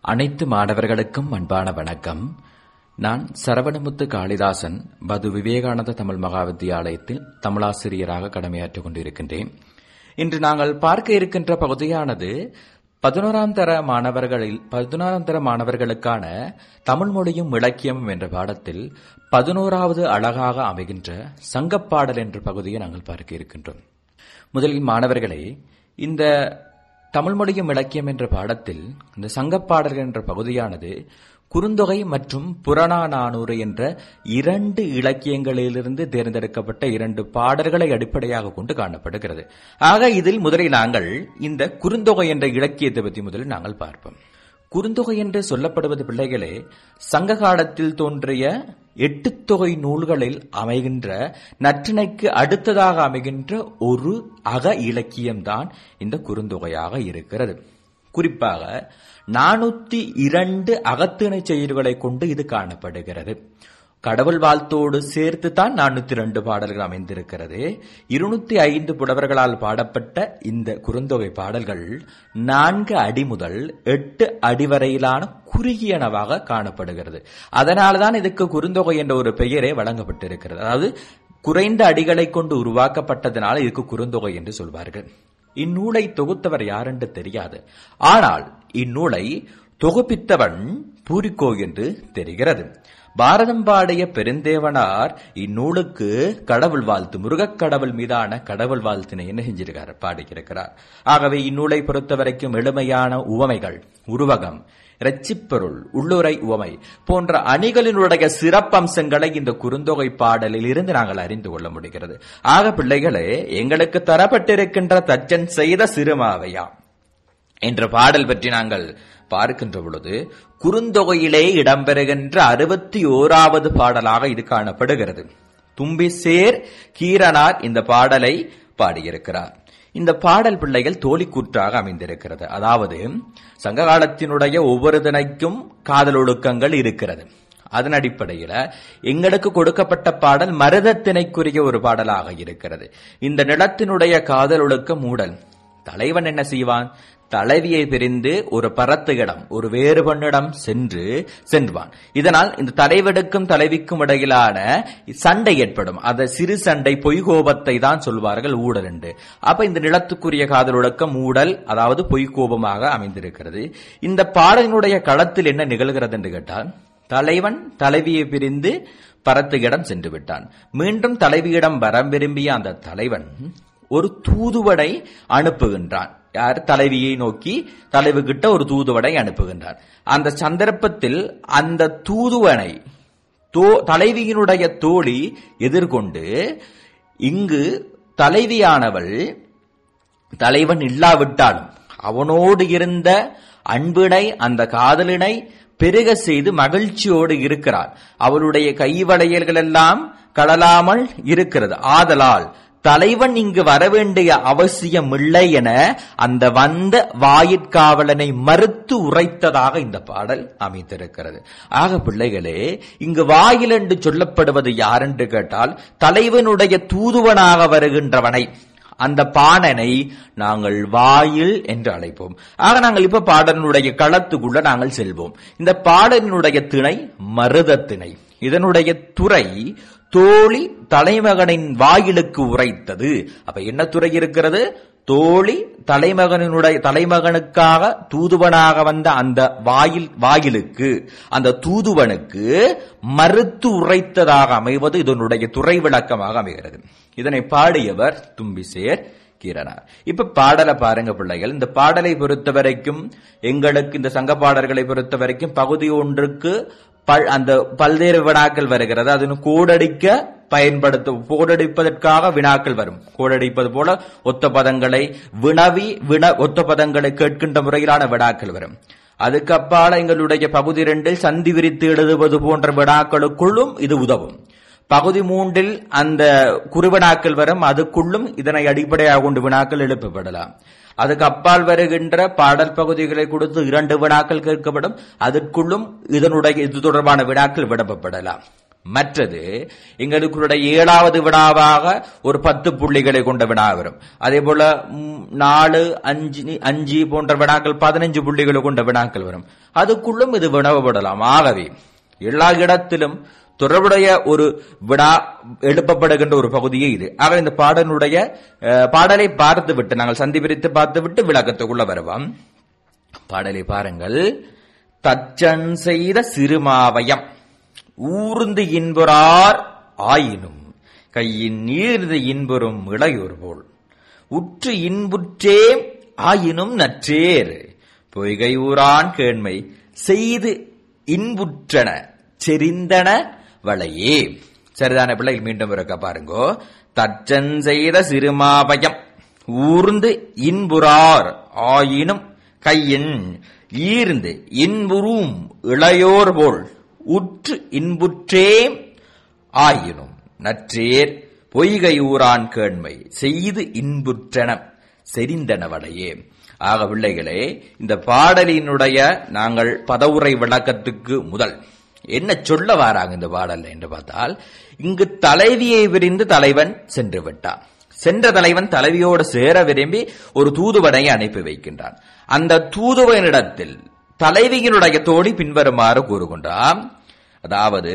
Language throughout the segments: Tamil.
அனைத்து மாணவர்களுக்கும் அன்பான வணக்கம் நான் சரவணமுத்து காளிதாசன் பது விவேகானந்த தமிழ் மகா வித்தியாலயத்தில் தமிழாசிரியராக கடமையாற்றிக் கொண்டிருக்கின்றேன் இன்று நாங்கள் பார்க்க இருக்கின்ற பகுதியானது பதினோராம் தர மாணவர்களில் பதினோராம் தர மாணவர்களுக்கான தமிழ் மொழியும் இலக்கியமும் என்ற பாடத்தில் பதினோராவது அழகாக அமைகின்ற சங்கப்பாடல் என்ற பகுதியை நாங்கள் பார்க்க இருக்கின்றோம் முதலில் மாணவர்களே இந்த தமிழ் மொழியும் இலக்கியம் என்ற பாடத்தில் இந்த சங்கப்பாடல்கள் என்ற பகுதியானது குறுந்தொகை மற்றும் புறநானூறு என்ற இரண்டு இலக்கியங்களிலிருந்து தேர்ந்தெடுக்கப்பட்ட இரண்டு பாடல்களை அடிப்படையாக கொண்டு காணப்படுகிறது ஆக இதில் முதலில் நாங்கள் இந்த குறுந்தொகை என்ற இலக்கியத்தை பற்றி முதலில் நாங்கள் பார்ப்போம் குறுந்தொகை என்று சொல்லப்படுவது பிள்ளைகளே சங்க காலத்தில் தோன்றிய எட்டு தொகை நூல்களில் அமைகின்ற நற்றினைக்கு அடுத்ததாக அமைகின்ற ஒரு அக இலக்கியம்தான் இந்த குறுந்தொகையாக இருக்கிறது குறிப்பாக நானூத்தி இரண்டு அகத்திணை செயல்களை கொண்டு இது காணப்படுகிறது கடவுள் வாழ்த்தோடு சேர்த்து தான் நானூத்தி ரெண்டு பாடல்கள் அமைந்திருக்கிறது இருநூத்தி ஐந்து புலவர்களால் பாடப்பட்ட இந்த குறுந்தொகை பாடல்கள் நான்கு அடி முதல் எட்டு அடி வரையிலான குறுகியனவாக காணப்படுகிறது அதனால்தான் இதுக்கு குறுந்தொகை என்ற ஒரு பெயரே வழங்கப்பட்டிருக்கிறது அதாவது குறைந்த அடிகளை கொண்டு உருவாக்கப்பட்டதனால இதுக்கு குறுந்தொகை என்று சொல்வார்கள் இந்நூலை தொகுத்தவர் யாரென்று தெரியாது ஆனால் இந்நூலை தொகுப்பித்தவன் பூரிக்கோ என்று தெரிகிறது பாரதம் பாடிய பெருந்தேவனார் இந்நூலுக்கு கடவுள் வாழ்த்து முருகக் கடவுள் மீதான கடவுள் வாழ்த்தினை என்ன செஞ்சிருக்கார் பாடியிருக்கிறார் ஆகவே இந்நூலை பொறுத்தவரைக்கும் எளிமையான உவமைகள் உருவகம் இரட்சிப்பொருள் உள்ளுரை உவமை போன்ற அணிகளினுடைய சிறப்பம்சங்களை இந்த குறுந்தொகை பாடலில் இருந்து நாங்கள் அறிந்து கொள்ள முடிகிறது ஆக பிள்ளைகளே எங்களுக்கு தரப்பட்டிருக்கின்ற தச்சன் செய்த சிறுமாவையா என்ற பாடல் பற்றி நாங்கள் பார்க்கின்ற பொழுது குறுந்தொகையிலே இடம்பெறுகின்ற அறுபத்தி ஓராவது பாடலாக இது காணப்படுகிறது தும்பிசேர் கீரனார் இந்த பாடலை பாடியிருக்கிறார் இந்த பாடல் பிள்ளைகள் தோழிக்கூற்றாக அமைந்திருக்கிறது அதாவது சங்க காலத்தினுடைய ஒவ்வொரு தினைக்கும் காதல் ஒழுக்கங்கள் இருக்கிறது அதன் அடிப்படையில எங்களுக்கு கொடுக்கப்பட்ட பாடல் மருதத்தினைக்குரிய ஒரு பாடலாக இருக்கிறது இந்த நிலத்தினுடைய காதல் ஒழுக்க மூடல் தலைவன் என்ன செய்வான் தலைவியை பிரிந்து ஒரு பரத்து இடம் ஒரு வேறு பண்ணிடம் சென்று சென்றுவான் இதனால் இந்த தலைவெடுக்கும் தலைவிக்கும் இடையிலான சண்டை ஏற்படும் அந்த சிறு சண்டை பொய்கோபத்தை தான் சொல்வார்கள் ஊடல் என்று அப்ப இந்த நிலத்துக்குரிய காதல் ஒழுக்கம் ஊடல் அதாவது பொய்கோபமாக அமைந்திருக்கிறது இந்த பாடலினுடைய களத்தில் என்ன நிகழ்கிறது என்று கேட்டால் தலைவன் தலைவியை பிரிந்து பரத்து இடம் சென்று விட்டான் மீண்டும் தலைவியிடம் வரம் விரும்பிய அந்த தலைவன் ஒரு தூதுவடை அனுப்புகின்றான் யார் தலைவியை நோக்கி தலைவு கிட்ட ஒரு தூதுவடை அனுப்புகின்றார் அந்த சந்தர்ப்பத்தில் அந்த தூதுவனை தலைவியினுடைய தோழி எதிர்கொண்டு இங்கு தலைவியானவள் தலைவன் இல்லாவிட்டாலும் அவனோடு இருந்த அன்பினை அந்த காதலினை பெருக செய்து மகிழ்ச்சியோடு இருக்கிறார் அவளுடைய கைவளையல்கள் எல்லாம் களலாமல் இருக்கிறது ஆதலால் தலைவன் இங்கு வரவேண்டிய அவசியம் இல்லை என அந்த வந்த வாயிற்காவலனை மறுத்து உரைத்ததாக இந்த பாடல் அமைத்திருக்கிறது ஆக பிள்ளைகளே இங்கு வாயில் என்று சொல்லப்படுவது யார் என்று கேட்டால் தலைவனுடைய தூதுவனாக வருகின்றவனை அந்த பாடனை நாங்கள் வாயில் என்று அழைப்போம் ஆக நாங்கள் இப்ப பாடலினுடைய களத்துக்குள்ள நாங்கள் செல்வோம் இந்த பாடலினுடைய திணை மருத திணை இதனுடைய துறை தோழி தலைமகனின் வாயிலுக்கு உரைத்தது அப்ப என்ன துறை இருக்கிறது தோழி தலைமகனுடைய தலைமகனுக்காக தூதுவனாக வந்த அந்த வாயில் வாயிலுக்கு அந்த தூதுவனுக்கு மறுத்து உரைத்ததாக அமைவது இதனுடைய துறை விளக்கமாக அமைகிறது இதனை பாடியவர் தும்பிசேர் கீரனார் இப்ப பாடலை பாருங்க பிள்ளைகள் இந்த பாடலை பொறுத்த வரைக்கும் எங்களுக்கு இந்த சங்க பாடல்களை பொறுத்த வரைக்கும் பகுதி ஒன்றுக்கு அந்த பல்வேறு வினாக்கள் வருகிறது அது கோடடிக்க பயன்படுத்த கோடடிப்பதற்காக வினாக்கள் வரும் கோடடிப்பது போல ஒத்த பதங்களை வினவி வின ஒத்த பதங்களை கேட்கின்ற முறையிலான வினாக்கள் வரும் அதுக்கு அப்பால எங்களுடைய பகுதி இரண்டில் சந்தி விரித்து எழுதுவது போன்ற வினாக்களுக்குள்ளும் இது உதவும் பகுதி மூன்றில் அந்த குறுவினாக்கள் வரும் அதுக்குள்ளும் இதனை அடிப்படையாக கொண்டு வினாக்கள் எழுப்பப்படலாம் அதுக்கு அப்பால் வருகின்ற பாடல் பகுதிகளை கொடுத்து இரண்டு வினாக்கள் கேட்கப்படும் அதற்குள்ளும் இதனுடைய இது தொடர்பான வினாக்கள் விடப்படலாம் மற்றது எங்களுடைய ஏழாவது வினாவாக ஒரு பத்து புள்ளிகளை கொண்ட வினா வரும் அதே போல ம், நாலு அஞ்சு அஞ்சு போன்ற வினாக்கள் பதினஞ்சு புள்ளிகளை கொண்ட வினாக்கள் வரும் அதுக்குள்ளும் இது வினவப்படலாம் ஆகவே எல்லா இடத்திலும் தொடர்புடைய ஒரு வினா எழுப்பப்படுகின்ற ஒரு பகுதியே இது ஆக இந்த பாடலுடைய அஹ், பாடலை பார்த்து விட்டு நாங்கள் சந்தி பிரித்து பார்த்து விட்டு விளக்கத்துக்குள்ள வருவோம் பாடலை பாருங்கள் தச்சன் செய்த சிறுமாவயம் ஊர்ந்து இன்புறார் ஆயினும் கையின் நீர்ந்து இன்புறும் இளையோர் போல் உற்று இன்புற்றே ஆயினும் நற்றேர் பொய்கை ஊரான் கேண்மை செய்து இன்புற்றன செறிந்தன வளையே சரிதான பிள்ளை மீண்டும் இருக்க பாருங்கோ தச்சன் செய்த சிறுமாபயம் ஊர்ந்து இன்புறார் ஆயினும் கையின் ஈர்ந்து இன்புறும் இளையோர் போல் உற்று இன்புற்றே ஆயினும் நற்றேர் பொய்கையூரான் கேண்மை செய்து இன்புற்றன செறிந்தனவடையே ஆக பிள்ளைகளே இந்த பாடலினுடைய நாங்கள் பதவுரை விளக்கத்துக்கு முதல் என்ன சொல்ல வாராங்க இந்த பாடல்ல என்று பார்த்தால் இங்கு தலைவியை விரிந்து தலைவன் சென்று விட்டான் சென்ற தலைவன் தலைவியோடு சேர விரும்பி ஒரு தூதுவனை அனுப்பி வைக்கின்றான் அந்த தூதுவனிடத்தில் தலைவியினுடைய தோழி பின்வருமாறு கூறுகின்றான் அதாவது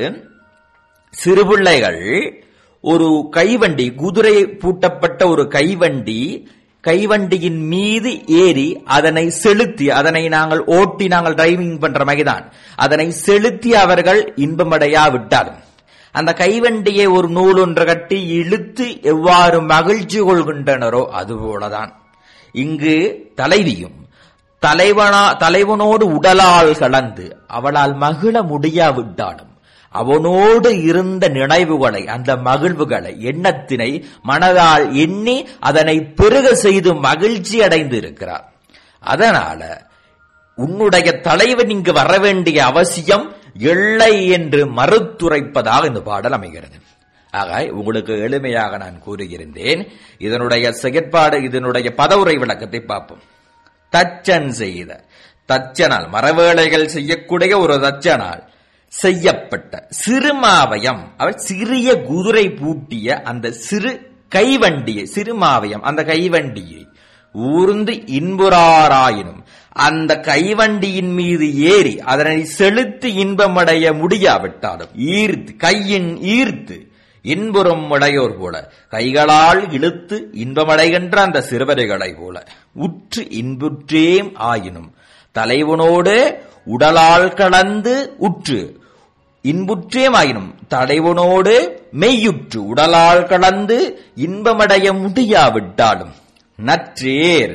சிறுபிள்ளைகள் ஒரு கைவண்டி குதிரை பூட்டப்பட்ட ஒரு கைவண்டி கைவண்டியின் மீது ஏறி அதனை செலுத்தி அதனை நாங்கள் ஓட்டி நாங்கள் டிரைவிங் பண்ற மாதிரிதான் அதனை செலுத்தி அவர்கள் இன்பமடையா விட்டாலும் அந்த கைவண்டியை ஒரு நூல் ஒன்று கட்டி இழுத்து எவ்வாறு மகிழ்ச்சி கொள்கின்றனரோ அதுபோலதான் இங்கு தலைவியும் தலைவனா தலைவனோடு உடலால் கலந்து அவளால் மகிழ முடியாவிட்டாலும் அவனோடு இருந்த நினைவுகளை அந்த மகிழ்வுகளை எண்ணத்தினை மனதால் எண்ணி அதனை பெருக செய்து மகிழ்ச்சி அடைந்து இருக்கிறார் அதனால உன்னுடைய தலைவன் இங்கு வர வேண்டிய அவசியம் இல்லை என்று மறுத்துரைப்பதாக இந்த பாடல் அமைகிறது ஆக உங்களுக்கு எளிமையாக நான் கூறுகின்றேன் இதனுடைய செயற்பாடு இதனுடைய பதவுரை விளக்கத்தை பார்ப்போம் தச்சன் செய்த தச்சனால் மரவேலைகள் செய்யக்கூடிய ஒரு தச்சனால் செய்யப்பட்ட சிறுமாவயம் அவர் சிறிய குதிரை பூட்டிய அந்த சிறு கைவண்டியை சிறுமாவயம் அந்த கைவண்டியை ஊர்ந்து இன்புறாராயினும் அந்த கைவண்டியின் மீது ஏறி அதனை செலுத்தி இன்பமடைய முடியாவிட்டாலும் ஈர்த்து கையின் ஈர்த்து இன்புறும் உடையோர் போல கைகளால் இழுத்து இன்பமடைகின்ற அந்த சிறுவரைகளை போல உற்று இன்புற்றேம் ஆயினும் தலைவனோடு உடலால் கலந்து உற்று இன்புற்றேம் ஆயினும் தலைவனோடு மெய்யுற்று உடலால் கலந்து இன்பமடைய முடியாவிட்டாலும் நற்றேர்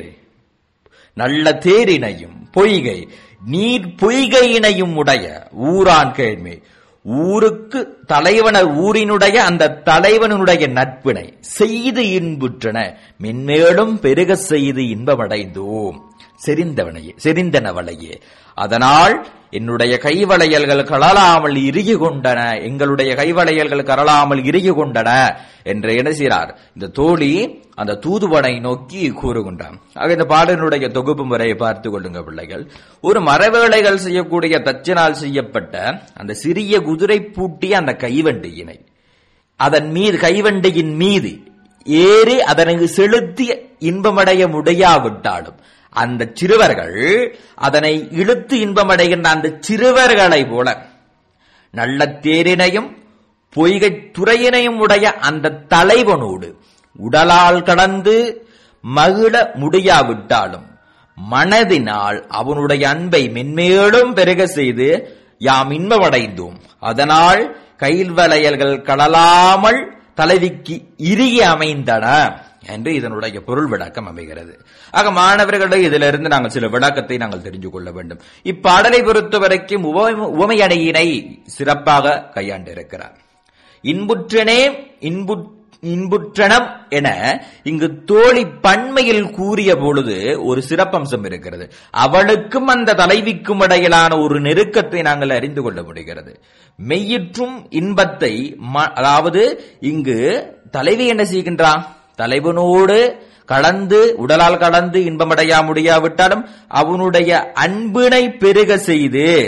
நல்ல தேரினையும் பொய்கை நீர் பொய்கையினையும் உடைய ஊரான் கேள்மை ஊருக்கு தலைவன ஊரினுடைய அந்த தலைவனுடைய நட்பினை செய்து இன்புற்றன மென்மேலும் பெருக செய்து இன்பமடைந்தோம் செறிந்தவனையே செறிந்தனவளையே அதனால் என்னுடைய கைவளையல்கள் கழலாமல் இறுகி கொண்டன எங்களுடைய கைவளையல்கள் கரளாமல் இறுகி கொண்டன என்று என்ன செய்கிறார் இந்த தோழி அந்த தூதுவனை நோக்கி கூறுகின்றான் ஆக இந்த பாடலினுடைய தொகுப்பு முறையை பார்த்து கொள்ளுங்க பிள்ளைகள் ஒரு மரவேளைகள் செய்யக்கூடிய தச்சனால் செய்யப்பட்ட அந்த சிறிய குதிரை பூட்டிய அந்த கைவண்டியினை அதன் மீது கைவண்டியின் மீது ஏறி அதனை செலுத்தி இன்பமடைய முடியாவிட்டாலும் அந்த சிறுவர்கள் அதனை இழுத்து இன்பமடைகின்ற அந்த சிறுவர்களை போல நல்ல தேரினையும் பொய்கை துறையினையும் உடைய அந்த தலைவனோடு உடலால் கடந்து மகிழ முடியாவிட்டாலும் மனதினால் அவனுடைய அன்பை மென்மேலும் பெருக செய்து யாம் இன்பமடைந்தோம் அதனால் கையில் வளையல்கள் கடலாமல் தலைவிக்கு இறுகி அமைந்தன என்று இதனுடைய பொருள் விளக்கம் அமைகிறது ஆக மாணவர்களே இதிலிருந்து நாங்கள் சில விளக்கத்தை நாங்கள் தெரிந்து கொள்ள வேண்டும் இப்பாடலை பொறுத்த வரைக்கும் உவமையடையினை சிறப்பாக கையாண்டிருக்கிறார் இன்புற்றனே இன்பு இன்புற்றனம் என இங்கு தோழி பன்மையில் கூறிய பொழுது ஒரு சிறப்பம்சம் இருக்கிறது அவளுக்கும் அந்த தலைவிக்கும் இடையிலான ஒரு நெருக்கத்தை நாங்கள் அறிந்து கொள்ள முடிகிறது மெய்யிற்றும் இன்பத்தை அதாவது இங்கு தலைவி என்ன செய்கின்றான் தலைவனோடு கலந்து உடலால் கலந்து இன்பமடையா முடியாவிட்டாலும் அவனுடைய அன்பினை பெருக செய்து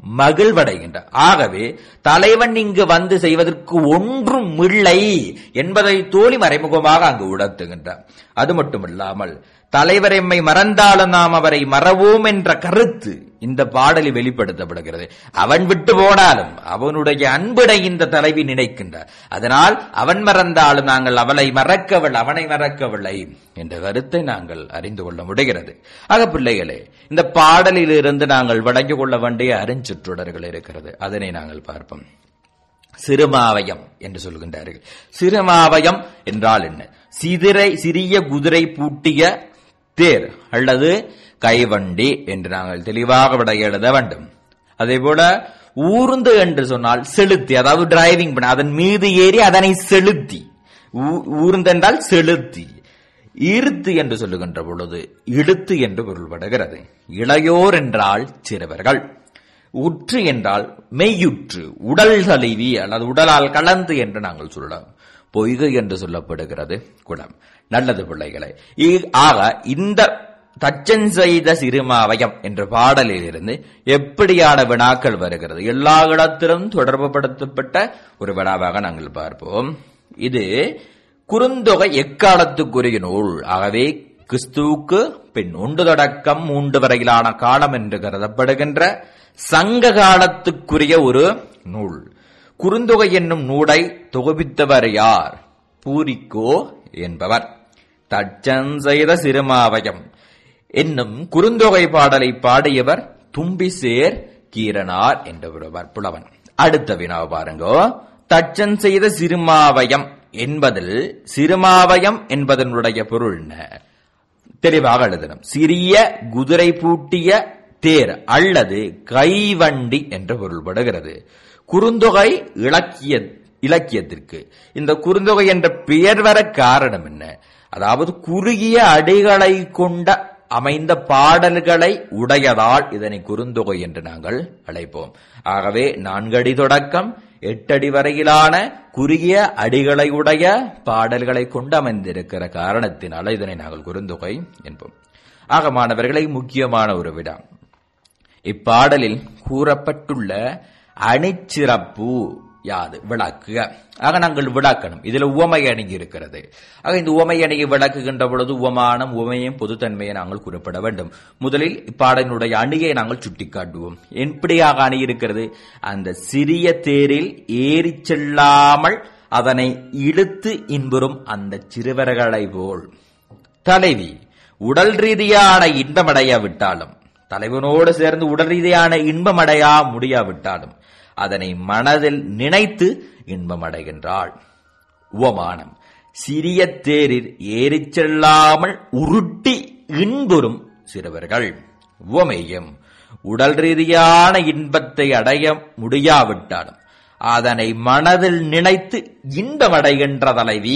மகிழ்வடைகின்றார் ஆகவே தலைவன் இங்கு வந்து செய்வதற்கு ஒன்றும் இல்லை என்பதை தோழி மறைமுகமாக அங்கு உணர்த்துகின்றார் அது மட்டுமில்லாமல் தலைவர் எம்மை மறந்தாலும் நாம் அவரை மறவோம் என்ற கருத்து இந்த பாடலில் வெளிப்படுத்தப்படுகிறது அவன் விட்டு போனாலும் அவனுடைய அன்புடை இந்த தலைவி நினைக்கின்றார் அதனால் அவன் மறந்தாலும் நாங்கள் அவளை மறக்கவில்லை அவனை மறக்கவில்லை என்ற கருத்தை நாங்கள் அறிந்து கொள்ள முடிகிறது ஆக பிள்ளைகளே இந்த பாடலில் இருந்து நாங்கள் வழங்கிக் கொள்ள வேண்டிய அருஞ்சுற்றுடர்கள் இருக்கிறது அதனை நாங்கள் பார்ப்போம் சிறுமாவயம் என்று சொல்கின்றார்கள் சிறுமாவயம் என்றால் என்ன சிதிரை சிறிய குதிரை பூட்டிய தேர் அல்லது கைவண்டி என்று நாங்கள் தெளிவாக விட எழுத வேண்டும் அதே போல ஊர்ந்து என்று சொன்னால் செலுத்தி அதாவது டிரைவிங் பண்ண அதன் மீது ஏறி அதனை செலுத்தி ஊர்ந்து என்றால் செலுத்தி ஈர்த்து என்று சொல்லுகின்ற பொழுது இழுத்து என்று பொருள்படுகிறது இளையோர் என்றால் சிறுவர்கள் உற்று என்றால் மெய்யுற்று உடல் தழுவி அல்லது உடலால் கலந்து என்று நாங்கள் சொல்லலாம் பொய்கை என்று சொல்லப்படுகிறது குடம் நல்லது பிள்ளைகளை ஆக இந்த தச்சன் செய்த சிறுமாவயம் என்ற பாடலில் இருந்து எப்படியான வினாக்கள் வருகிறது எல்லா இடத்திலும் தொடர்புபடுத்தப்பட்ட ஒரு வினாவாக நாங்கள் பார்ப்போம் இது குறுந்தொகை எக்காலத்துக்குரிய நூல் ஆகவே கிறிஸ்துவுக்கு பின் ஒன்று தொடக்கம் மூன்று வரையிலான காலம் என்று கருதப்படுகின்ற சங்க காலத்துக்குரிய ஒரு நூல் குறுந்தொகை என்னும் நூலை தொகுப்பித்தவர் யார் பூரிக்கோ என்பவர் தச்சன் செய்த சிறுமாவயம் என்னும் குறுந்தொகை பாடலை பாடியவர் தும்பிசேர் கீரனார் என்றவர் புலவன் அடுத்த வினாவை பாருங்கோ தச்சன் செய்த சிறுமாவயம் என்பதில் சிறுமாவயம் என்பதனுடைய பொருள் என்ன தெளிவாக எழுதணும் சிறிய குதிரை பூட்டிய தேர் அல்லது கைவண்டி என்று பொருள்படுகிறது குறுந்தொகை இலக்கிய இலக்கியத்திற்கு இந்த குறுந்தொகை என்ற பெயர் வர காரணம் என்ன அதாவது குறுகிய அடிகளை கொண்ட அமைந்த பாடல்களை உடையதால் இதனை குறுந்தொகை என்று நாங்கள் அழைப்போம் ஆகவே நான்கடி தொடக்கம் எட்டடி வரையிலான குறுகிய அடிகளை உடைய பாடல்களை கொண்டு அமைந்திருக்கிற காரணத்தினால இதனை நாங்கள் குறுந்தொகை என்போம் ஆக மாணவர்களை முக்கியமான ஒரு விடா இப்பாடலில் கூறப்பட்டுள்ள அணிச்சிறப்பு யாது விளக்குக ஆக நாங்கள் விளக்கணும் இதுல உவமை அணுகி இருக்கிறது ஆக இந்த உவமை அணுகி விளக்குகின்ற பொழுது உவமானம் உவமையும் பொதுத்தன்மையை நாங்கள் குறிப்பிட வேண்டும் முதலில் இப்பாடலினுடைய அணியை நாங்கள் சுட்டிக்காட்டுவோம் எப்படியாக அணி இருக்கிறது அந்த சிறிய தேரில் ஏறி செல்லாமல் அதனை இழுத்து இன்புறும் அந்த சிறுவர்களை போல் தலைவி உடல் ரீதியான இன்பமடையாவிட்டாலும் தலைவனோடு சேர்ந்து உடல் ரீதியான இன்பமடையா முடியாவிட்டாலும் அதனை மனதில் நினைத்து இன்பமடைகின்றாள் உவமானம் சிறிய தேரில் ஏறிச் செல்லாமல் உருட்டி இன்புறும் சிறுவர்கள் உவமேயம் உடல் ரீதியான இன்பத்தை அடைய முடியாவிட்டாலும் அதனை மனதில் நினைத்து இன்பமடைகின்ற தலைவி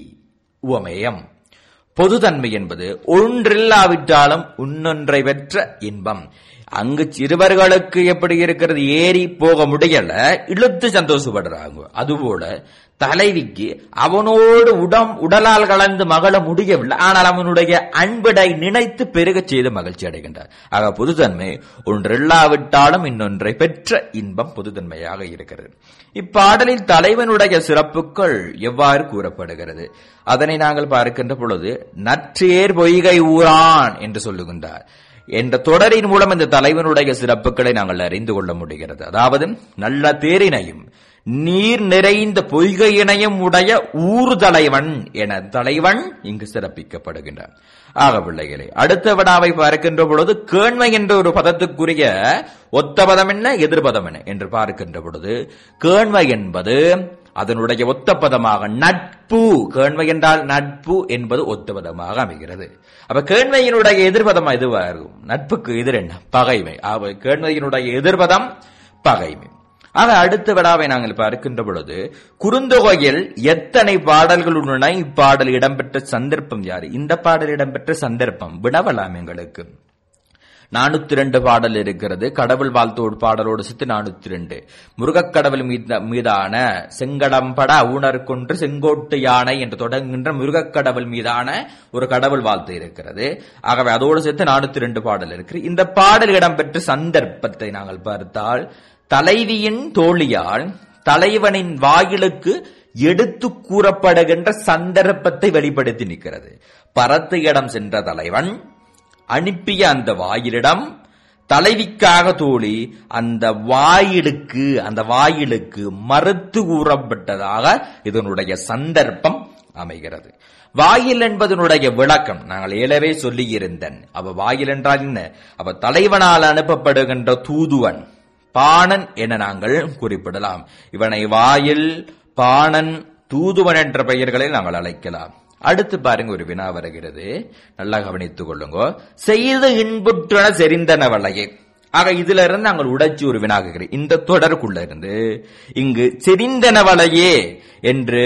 உவமேயம் பொதுத்தன்மை என்பது ஒன்றில்லாவிட்டாலும் இன்னொன்றை பெற்ற இன்பம் அங்கு சிறுவர்களுக்கு எப்படி இருக்கிறது ஏறி போக முடியல இழுத்து சந்தோஷப்படுறாங்க அதுபோல தலைவிக்கு அவனோடு உடம் உடலால் கலந்து மகள முடியவில்லை ஆனால் அவனுடைய அன்படை நினைத்து பெருகச் செய்து மகிழ்ச்சி அடைகின்றார் ஆக பொதுத்தன்மை ஒன்றில்லாவிட்டாலும் இன்னொன்றை பெற்ற இன்பம் பொதுத்தன்மையாக இருக்கிறது இப்பாடலில் தலைவனுடைய சிறப்புகள் எவ்வாறு கூறப்படுகிறது அதனை நாங்கள் பார்க்கின்ற பொழுது நற்றேர் பொய்கை ஊரான் என்று சொல்லுகின்றார் என்ற தொடரின் மூலம் இந்த தலைவனுடைய சிறப்புகளை நாங்கள் அறிந்து கொள்ள முடிகிறது அதாவது நல்ல தேரினையும் நீர் நிறைந்த பொய்கையினையும் உடைய ஊர் தலைவன் என தலைவன் இங்கு சிறப்பிக்கப்படுகின்றார் ஆக பிள்ளைகளே அடுத்த வினாவை பார்க்கின்ற பொழுது கேண்மை என்ற ஒரு பதத்துக்குரிய ஒத்த பதம் என்ன எதிர்பதம் என்ன என்று பார்க்கின்ற பொழுது கேண்மை என்பது அதனுடைய ஒத்த பதமாக நட்பு கேண்மை என்றால் நட்பு என்பது ஒத்த பதமாக அமைகிறது அப்ப கேண்மையினுடைய எதிர்பதம் இதுவா இருக்கும் நட்புக்கு எதிர் என்ன பகைமை ஆக கேண்மையினுடைய எதிர்பதம் பகைமை ஆக அடுத்த விடாவை நாங்கள் பார்க்கின்ற பொழுது குறுந்தொகையில் எத்தனை பாடல்கள் உள்ளன இப்பாடல் இடம்பெற்ற சந்தர்ப்பம் யாரு இந்த பாடல் இடம்பெற்ற சந்தர்ப்பம் வினவலாம் எங்களுக்கு நானூத்தி ரெண்டு பாடல் இருக்கிறது கடவுள் வாழ்த்தோடு பாடலோடு சேர்த்து நானூத்தி ரெண்டு முருகக்கடவுள் மீத மீதான செங்கடம்பட ஊனர் கொன்று செங்கோட்டு யானை என்று தொடங்குகின்ற முருகக்கடவுள் மீதான ஒரு கடவுள் வாழ்த்து இருக்கிறது ஆகவே அதோடு சேர்த்து நானூத்தி ரெண்டு பாடல் இருக்கு இந்த பாடல் இடம்பெற்ற சந்தர்ப்பத்தை நாங்கள் பார்த்தால் தலைவியின் தோழியால் தலைவனின் வாயிலுக்கு எடுத்து கூறப்படுகின்ற சந்தர்ப்பத்தை வெளிப்படுத்தி நிற்கிறது பரத்து இடம் சென்ற தலைவன் அனுப்பிய அந்த வாயிலிடம் தலைவிக்காக தோழி அந்த வாயிலுக்கு அந்த வாயிலுக்கு மறுத்து கூறப்பட்டதாக இதனுடைய சந்தர்ப்பம் அமைகிறது வாயில் என்பதனுடைய விளக்கம் நாங்கள் ஏலவே சொல்லியிருந்தேன் அவ வாயில் என்றால் என்ன அவ தலைவனால் அனுப்பப்படுகின்ற தூதுவன் பாணன் என நாங்கள் குறிப்பிடலாம் இவனை வாயில் பாணன் தூதுவன் என்ற பெயர்களில் நாங்கள் அழைக்கலாம் அடுத்து பாருங்க ஒரு வினா வருகிறது நல்லா கவனித்துக் கொள்ளுங்க செய்து இன்புற்றன செறிந்தன வளையே ஆக இதுல இருந்து நாங்கள் உடைச்சு ஒரு வினா கேட்கிறேன் இந்த தொடருக்குள்ள இருந்து இங்கு செறிந்தனவளையே என்று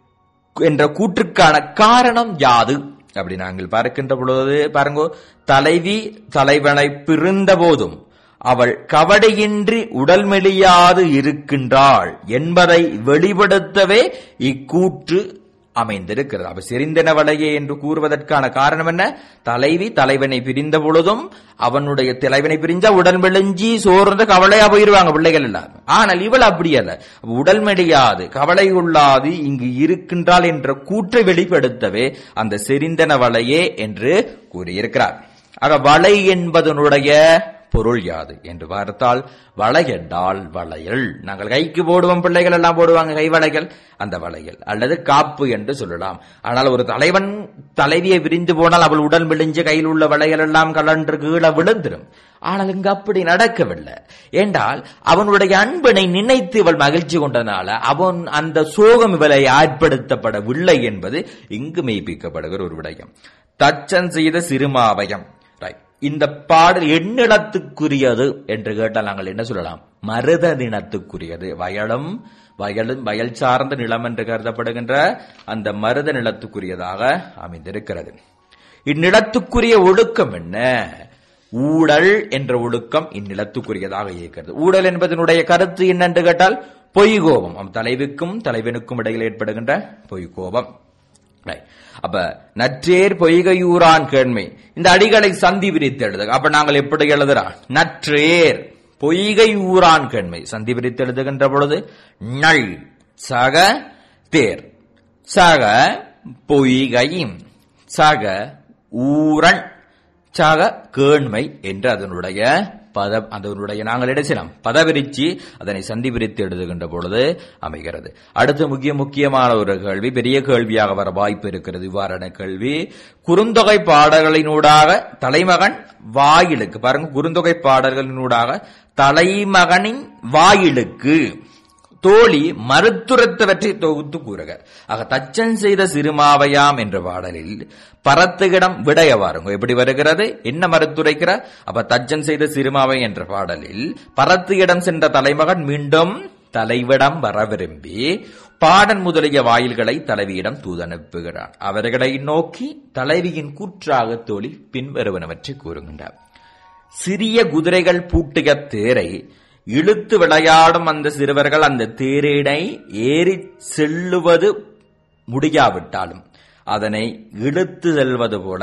என்ற கூற்றுக்கான காரணம் யாது அப்படி நாங்கள் பார்க்கின்ற பொழுது பாருங்க தலைவி தலைவனை பிரிந்த போதும் அவள் கவடையின்றி உடல் மெலியாது இருக்கின்றாள் என்பதை வெளிப்படுத்தவே இக்கூற்று அமைந்திருக்கிறது அப்ப செறிந்தனவளையே என்று கூறுவதற்கான காரணம் என்ன தலைவி தலைவனை பிரிந்த பொழுதும் அவனுடைய தலைவனை பிரிஞ்சா உடல் மெலிஞ்சி சோர்ந்து கவலையா போயிருவாங்க பிள்ளைகள் எல்லாம் ஆனால் இவள் அப்படி அல்ல உடல் மெலியாது கவலை கொள்ளாது இங்கு இருக்கின்றாள் என்ற கூற்றை வெளிப்படுத்தவே அந்த செறிந்தனவளையே என்று கூறியிருக்கிறார் ஆக வளை என்பதனுடைய பொருள் யாது என்று பார்த்தால் வளை என்றால் வளையல் நாங்கள் கைக்கு போடுவோம் பிள்ளைகள் எல்லாம் போடுவாங்க கை வளைகள் அந்த வளையல் அல்லது காப்பு என்று சொல்லலாம் ஆனால் ஒரு தலைவன் தலைவியை விரிந்து போனால் அவள் உடல் விழிஞ்சு கையில் உள்ள வளையல் எல்லாம் கலன்று கீழே விழுந்துடும் ஆனால் இங்கு அப்படி நடக்கவில்லை என்றால் அவனுடைய அன்பினை நினைத்து இவள் மகிழ்ச்சி கொண்டனால அவன் அந்த சோகம் இவளை ஆட்படுத்தப்படவில்லை என்பது இங்கு மெய்ப்பிக்கப்படுகிற ஒரு விடயம் தச்சன் செய்த சிறுமாவயம் ரைட் இந்த பாடல் எண்ணிடத்துக்குரியது என்று கேட்டால் நாங்கள் என்ன சொல்லலாம் மருத நிலத்துக்குரியது வயலும் வயலும் வயல் சார்ந்த நிலம் என்று கருதப்படுகின்ற அந்த மருத நிலத்துக்குரியதாக அமைந்திருக்கிறது இந்நிலத்துக்குரிய ஒழுக்கம் என்ன ஊழல் என்ற ஒழுக்கம் இந்நிலத்துக்குரியதாக இருக்கிறது ஊழல் என்பதனுடைய கருத்து என்னென்று கேட்டால் பொய் கோபம் அவன் தலைவிக்கும் தலைவனுக்கும் இடையில் ஏற்படுகின்ற பொய் கோபம் Right. அப்ப நற்றேர் பொய்கையூரான் கேண்மை இந்த அடிகளை சந்தி விரித்து எழுதுக அப்ப நாங்கள் எப்படி எழுதுறோம் நற்றேர் பொய்கையூரான் கேண்மை சந்தி விரித்து எழுதுகின்ற பொழுது நள் சக தேர் சக பொய்கையும் சக ஊரன் சக கேண்மை என்று அதனுடைய பத அதனுடைய நாங்கள் இடைச்சினம் பதவிரிச்சு அதனை சந்தி விரித்து எழுதுகின்ற பொழுது அமைகிறது அடுத்து முக்கிய முக்கியமான ஒரு கேள்வி பெரிய கேள்வியாக வர வாய்ப்பு இருக்கிறது இவ்வாறான கேள்வி குறுந்தொகை பாடல்களினூடாக தலைமகன் வாயிலுக்கு பாருங்க குறுந்தொகை பாடல்களினூடாக தலைமகனின் வாயிலுக்கு தோழி மறுத்துரைத்தவற்றை தொகுத்து கூறுக ஆக தச்சன் செய்த சிறுமாவையாம் என்ற பாடலில் பரத்துகிடம் விடைய வாருங்க எப்படி வருகிறது என்ன மறுத்துரைக்கிற அப்ப தச்சன் செய்த சிறுமாவை என்ற பாடலில் பரத்து இடம் சென்ற தலைமகன் மீண்டும் தலைவிடம் வர விரும்பி பாடன் முதலிய வாயில்களை தலைவியிடம் தூதனுப்புகிறார் அவர்களை நோக்கி தலைவியின் கூற்றாக தோழி பின்வருவனவற்றை கூறுகின்றார் சிறிய குதிரைகள் பூட்டிய தேரை இழுத்து விளையாடும் அந்த சிறுவர்கள் அந்த தேரினை ஏறி செல்லுவது முடியாவிட்டாலும் அதனை இழுத்து செல்வது போல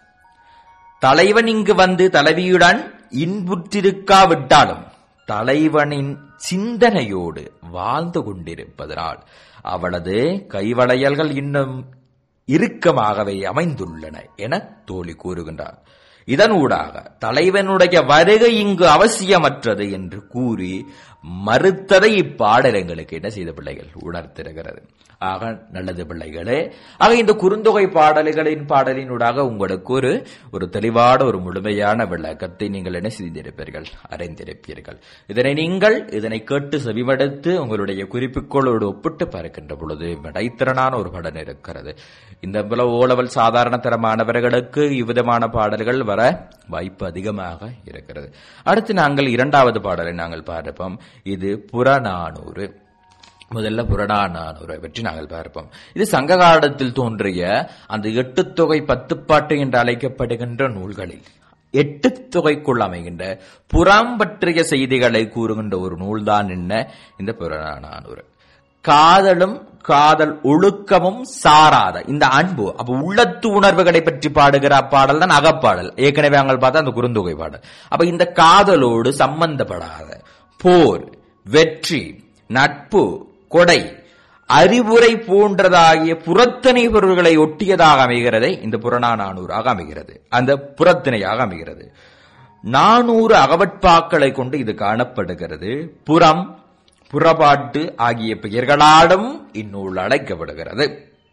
தலைவன் இங்கு வந்து தலைவியுடன் இன்புற்றிருக்காவிட்டாலும் தலைவனின் சிந்தனையோடு வாழ்ந்து கொண்டிருப்பதனால் அவளது கைவளையல்கள் இன்னும் இறுக்கமாகவே அமைந்துள்ளன என தோழி கூறுகின்றார் இதனூடாக தலைவனுடைய வருகை இங்கு அவசியமற்றது என்று கூறி மறுத்ததை இப்பாடல் எங்களுக்கு என்ன செய்த பிள்ளைகள் உணர்த்திருக்கிறது ஆக நல்லது பிள்ளைகளே ஆக இந்த குறுந்தொகை பாடல்களின் பாடலினூடாக உங்களுக்கு ஒரு ஒரு தெளிவான ஒரு முழுமையான விளக்கத்தை நீங்கள் என்ன செய்திருப்பீர்கள் அறிந்திருப்பீர்கள் இதனை நீங்கள் இதனை கேட்டு செவிமடுத்து உங்களுடைய குறிப்புகளோடு ஒப்பிட்டு பார்க்கின்ற பொழுது விடைத்திறனான ஒரு படம் இருக்கிறது இந்த போல ஓலவல் சாதாரண தரமானவர்களுக்கு இவ்விதமான பாடல்கள் வர வாய்ப்பு அதிகமாக இருக்கிறது அடுத்து நாங்கள் இரண்டாவது பாடலை நாங்கள் பார்ப்போம் இது புறநானூறு முதல்ல புறநானூரை பற்றி நாங்கள் பார்ப்போம் இது சங்க காலத்தில் தோன்றிய அந்த எட்டு தொகை பத்து பாட்டு என்று அழைக்கப்படுகின்ற நூல்களில் எட்டு தொகைக்குள் அமைகின்ற புறம் பற்றிய செய்திகளை கூறுகின்ற ஒரு நூல்தான் என்ன இந்த புறநானூறு காதலும் காதல் ஒழுக்கமும் சாராத இந்த அன்பு அப்ப உள்ளத்து உணர்வுகளை பற்றி பாடுகிற பாடல் தான் அகப்பாடல் ஏற்கனவே நாங்கள் பார்த்தா அந்த குறுந்தொகை பாடல் அப்ப இந்த காதலோடு சம்பந்தப்படாத போர் வெற்றி நட்பு கொடை அறிவுரை போன்றதாகிய புறத்திணை பொருள்களை ஒட்டியதாக அமைகிறதே இந்த புறநானூறாக அமைகிறது அந்த புறத்திணையாக அமைகிறது நானூறு அகவட்பாக்களை கொண்டு இது காணப்படுகிறது புறம் புறப்பாட்டு ஆகிய பெயர்களாலும் இந்நூல் அழைக்கப்படுகிறது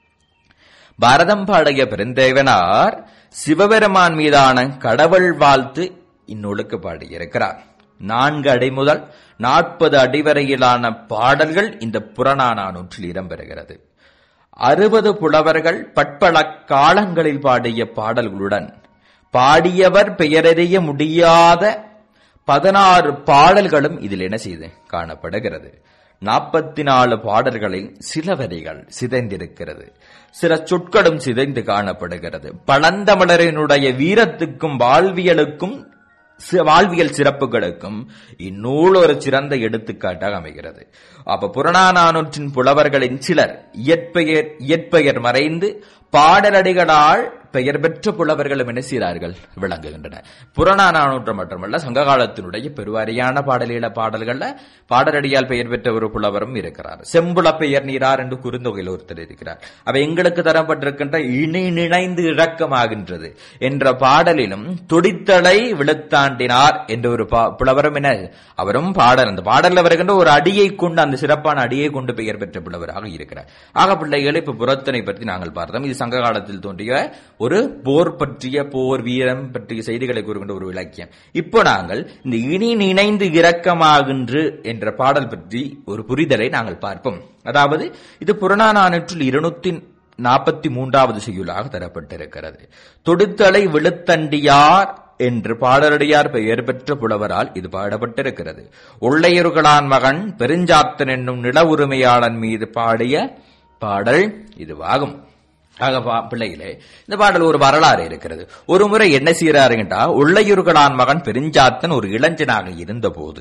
பாரதம் பாடிய பெருந்தேவனார் சிவபெருமான் மீதான கடவுள் வாழ்த்து இந்நூலுக்கு பாடியிருக்கிறார் நான்கு அடி முதல் நாற்பது அடி வரையிலான பாடல்கள் இந்த புறநானூற்றில் இடம்பெறுகிறது அறுபது புலவர்கள் பட்பல காலங்களில் பாடிய பாடல்களுடன் பாடியவர் பெயரறிய முடியாத பதினாறு பாடல்களும் இதில் என்ன செய்து காணப்படுகிறது நாற்பத்தி நாலு பாடல்களில் சில வரிகள் சிதைந்திருக்கிறது சில சொற்களும் சிதைந்து காணப்படுகிறது பழந்தமிழரினுடைய வீரத்துக்கும் வாழ்வியலுக்கும் சி- வாழ்வியல் சிறப்புகளுக்கும் இந்நூல் ஒரு சிறந்த எடுத்துக்காட்டாக அமைகிறது அப்ப புறநானூற்றின் புலவர்களின் சிலர் இயற்பெயர் இயற்பெயர் மறைந்து பாடலடிகளால் பெயர் பெற்ற புலவர்களும் என்ன செய்கிறார்கள் விளங்குகின்றன புறநானூற்று மட்டுமல்ல சங்க காலத்தினுடைய பெருவாரியான பாடலீழ பாடல்கள்ல பாடலடியால் பெயர் பெற்ற ஒரு புலவரும் இருக்கிறார் செம்புல பெயர் நீரார் என்று குறுந்தொகையில் ஒருத்தர் இருக்கிறார் அவ எங்களுக்கு தரப்பட்டிருக்கின்ற இணை நினைந்து இழக்கமாகின்றது என்ற பாடலிலும் துடித்தலை விழுத்தாண்டினார் என்ற ஒரு பா- புலவரும் என அவரும் பாடல் அந்த பாடல்ல வருகின்ற ஒரு அடியை கொண்டு அந்த சிறப்பான அடியை கொண்டு பெயர் பெற்ற புலவராக இருக்கிறார் ஆக பிள்ளைகள் இப்ப புறத்தினை பற்றி நாங்கள் பார்த்தோம் இது சங்க காலத்தில் தோன்றிய ஒரு போர் பற்றிய போர் வீரம் பற்றிய செய்திகளை கூறுகின்ற ஒரு இலக்கியம் இப்போ நாங்கள் இந்த இனி நினைந்து இரக்கமாகின்று என்ற பாடல் பற்றி ஒரு புரிதலை நாங்கள் பார்ப்போம் அதாவது இது புறநானூற்றில் இருநூத்தி நாற்பத்தி மூன்றாவது செய்யுளாக தரப்பட்டிருக்கிறது தொடுத்தலை விழுத்தண்டியார் என்று பாடலடியார் பெயர் பெற்ற புலவரால் இது பாடப்பட்டிருக்கிறது ஒள்ளையர்களான் மகன் பெருஞ்சாத்தன் என்னும் நில உரிமையாளன் மீது பாடிய பாடல் இதுவாகும் ஆக பா- பிள்ளைகளே இந்த பாடல் ஒரு வரலாறு இருக்கிறது ஒரு முறை என்ன செய்யறாருங்கட்டா உள்ளையூர்களான் மகன் பெருஞ்சாத்தன் ஒரு இளைஞனாக இருந்தபோது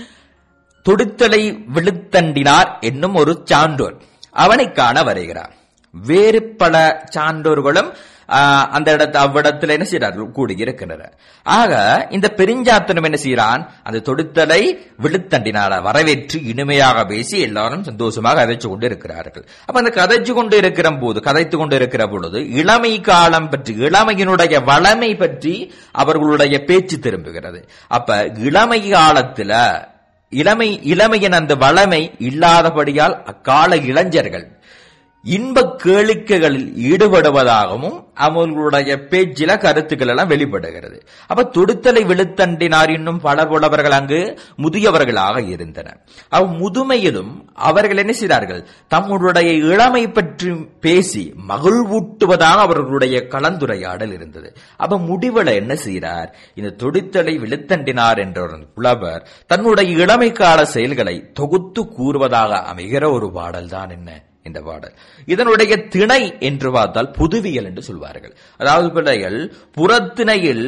தொடுத்தலை விழுத்தண்டினார் என்னும் ஒரு சான்றோர் அவனை காண வருகிறார் வேறு பல சான்றோர்களும் ஆஹ், அந்த இடத்து அவ்விடத்தில் என்ன செய்கிறார்கள் கூடியிருக்கின்றனர் ஆக இந்த பெருஞ்சாத்தனம் என்ன செய்கிறான் அந்த தொடுத்தலை விழுத்தண்டினால வரவேற்று இனிமையாக பேசி எல்லாரும் சந்தோஷமாக கதைச்சு கொண்டு இருக்கிறார்கள் அப்ப அந்த கதைச்சு கொண்டு இருக்கிற போது கதைத்து கொண்டு இருக்கிற பொழுது இளமை காலம் பற்றி இளமையினுடைய வளமை பற்றி அவர்களுடைய பேச்சு திரும்புகிறது அப்ப இளமை காலத்துல இளமை இளமையின் அந்த வளமை இல்லாதபடியால் அக்கால இளைஞர்கள் இன்ப கேளிக்கைகளில் ஈடுபடுவதாகவும் அவர்களுடைய பேச்சில கருத்துக்கள் எல்லாம் வெளிப்படுகிறது அப்ப தொடுத்தலை விழுத்தண்டினார் இன்னும் பல புலவர்கள் அங்கு முதியவர்களாக இருந்தனர் அவ் முதுமையிலும் அவர்கள் என்ன செய்தார்கள் தம்முடைய இளமை பற்றி பேசி மகிழ்வூட்டுவதாக அவர்களுடைய கலந்துரையாடல் இருந்தது அப்ப முடிவுல என்ன செய்கிறார் இந்த தொடுத்தலை விழுத்தண்டினார் என்ற ஒரு புலவர் தன்னுடைய இளமை கால செயல்களை தொகுத்து கூறுவதாக அமைகிற ஒரு பாடல் தான் என்ன இந்த பாடல் இதனுடைய திணை என்று பார்த்தால் புதுவியல் என்று சொல்வார்கள் அதாவது பிள்ளைகள் புறத்திணையில்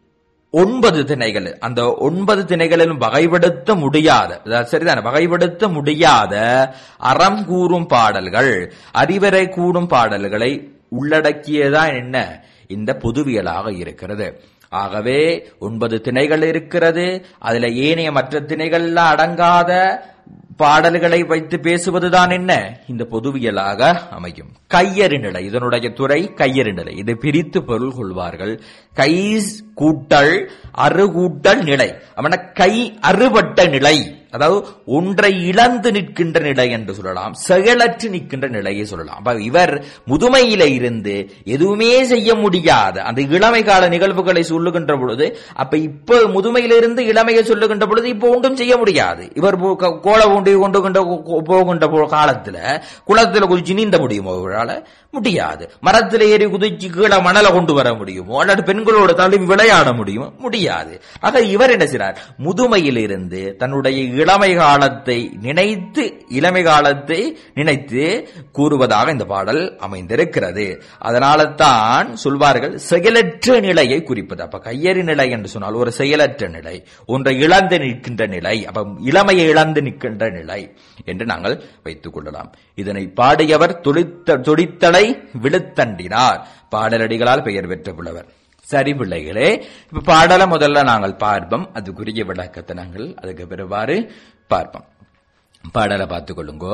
ஒன்பது திணைகள் அந்த ஒன்பது திணைகளிலும் வகைப்படுத்த முடியாத அதாவது சரிதான வகைப்படுத்த முடியாத அறம் கூறும் பாடல்கள் அறிவரை கூடும் பாடல்களை உள்ளடக்கியதான் என்ன இந்த பொதுவியலாக இருக்கிறது ஆகவே ஒன்பது திணைகள் இருக்கிறது அதுல ஏனைய மற்ற திணைகள் எல்லாம் அடங்காத பாடல்களை வைத்து பேசுவதுதான் என்ன இந்த பொதுவியலாக அமையும் கையறு நிலை இதனுடைய துறை கையறு நிலை இதை பிரித்து பொருள் கொள்வார்கள் கை கூட்டல் அறுகூட்டல் நிலை அவன கை அறுபட்ட நிலை அதாவது ஒன்றை இழந்து நிற்கின்ற நிலை என்று சொல்லலாம் செயலற்று நிற்கின்ற நிலையை சொல்லலாம் அப்ப இவர் முதுமையில இருந்து எதுவுமே செய்ய முடியாத அந்த இளமை கால நிகழ்வுகளை சொல்லுகின்ற பொழுது அப்ப இப்ப முதுமையிலிருந்து இளமையை சொல்லுகின்ற பொழுது இப்ப ஒன்றும் செய்ய முடியாது இவர் போ- க- கோல ஊண்டி கொண்டு கொண்டு கொ- போகின்ற போ- காலத்துல குளத்துல குதிச்சு நீந்த முடியுமோ இவரால முடியாது மரத்துல ஏறி குதிச்சு கீழே மணலை கொண்டு வர முடியுமோ அல்லது பெண்களோட தழுவி விளையாட முடியுமோ முடியாது ஆக இவர் என்ன செய்றார் முதுமையிலிருந்து தன்னுடைய இளமை காலத்தை நினைத்து இளமை காலத்தை நினைத்து கூறுவதாக இந்த பாடல் அமைந்திருக்கிறது அதனால தான் சொல்வார்கள் செயலற்ற நிலையை குறிப்பது அப்ப கையறி நிலை என்று சொன்னால் ஒரு செயலற்ற நிலை ஒன்றை இழந்து நிற்கின்ற நிலை அப்ப இளமையை இழந்து நிற்கின்ற நிலை என்று நாங்கள் வைத்துக் கொள்ளலாம் இதனை பாடியவர் துளித்த துடித்தலை விழுத்தண்டினார் பாடலடிகளால் பெயர் பெற்ற புலவர் சரி பிள்ளைகளே இப்ப பாடலை முதல்ல நாங்கள் பார்ப்போம் அதுக்குரிய விளக்கத்தை நாங்கள் அதுக்கு பிறவாறு பார்ப்போம் பாடலை பார்த்துக் கொள்ளுங்கோ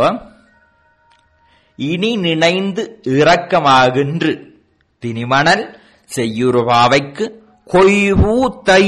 இனி நினைந்து இரக்கமாகின்று திணிமணல் செய்யுருவாவைக்கு கொய்வூ தை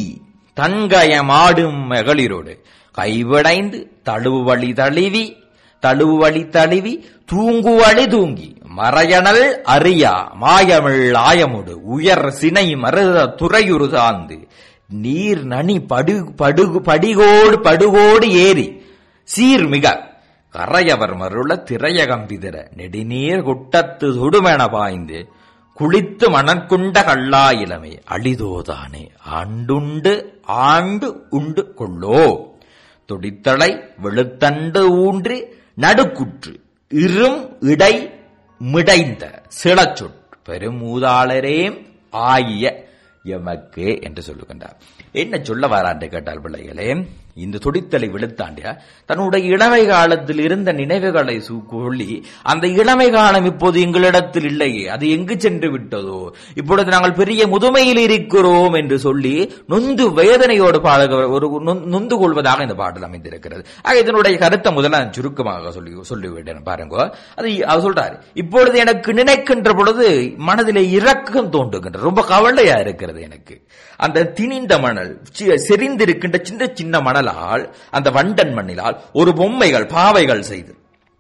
தங்கயமாடும் மகளிரோடு கைவிடைந்து தழுவு வழி தழுவி தழுவு வழி தழுவி தூங்குவழி தூங்கி மறையணல் அறியா மாயமிழ் ஆயமுடு உயர் சினை மருத துறையுறு சார்ந்து நீர் நனி படு படுகு படிகோடு படுகோடு ஏறி சீர்மிக கரையவர் மருள திரையகம்பிதர நெடுநீர் குட்டத்து சுடுமென பாய்ந்து குளித்து மணற்குண்ட கள்ளா இளமை அழிதோதானே ஆண்டுண்டு ஆண்டு உண்டு கொள்ளோ துடித்தளை வெளுத்தண்டு ஊன்றி நடுக்குற்று இரும் இடை மிடைந்த சிளச்சொற் பெருமூதாளரேம் ஆகிய எமக்கு என்று சொல்லுகின்றார் என்ன சொல்ல வரான்னு கேட்டால் பிள்ளைகளே இந்த துடித்தலை விழுத்தாண்டிய தன்னுடைய இளமை காலத்தில் இருந்த நினைவுகளை கொள்ளி அந்த இளமை காலம் இப்போது எங்களிடத்தில் இல்லையே அது எங்கு சென்று விட்டதோ இப்பொழுது நாங்கள் பெரிய முதுமையில் இருக்கிறோம் என்று சொல்லி நொந்து வேதனையோடு பாடுக ஒரு நொந்து கொள்வதாக இந்த பாடல் அமைந்திருக்கிறது ஆக இதனுடைய கருத்தை முதல்ல நான் சுருக்கமாக சொல்லி சொல்லிவிட்டேன் பாருங்க அது அவர் சொல்றாரு இப்பொழுது எனக்கு நினைக்கின்ற பொழுது மனதிலே இரக்கம் தோன்றுகின்ற ரொம்ப கவலையா இருக்கிறது எனக்கு அந்த திணிந்த மணல் செறிந்திருக்கின்ற சின்ன சின்ன மணலால் அந்த வண்டன் மண்ணிலால் ஒரு பொம்மைகள் பாவைகள் செய்து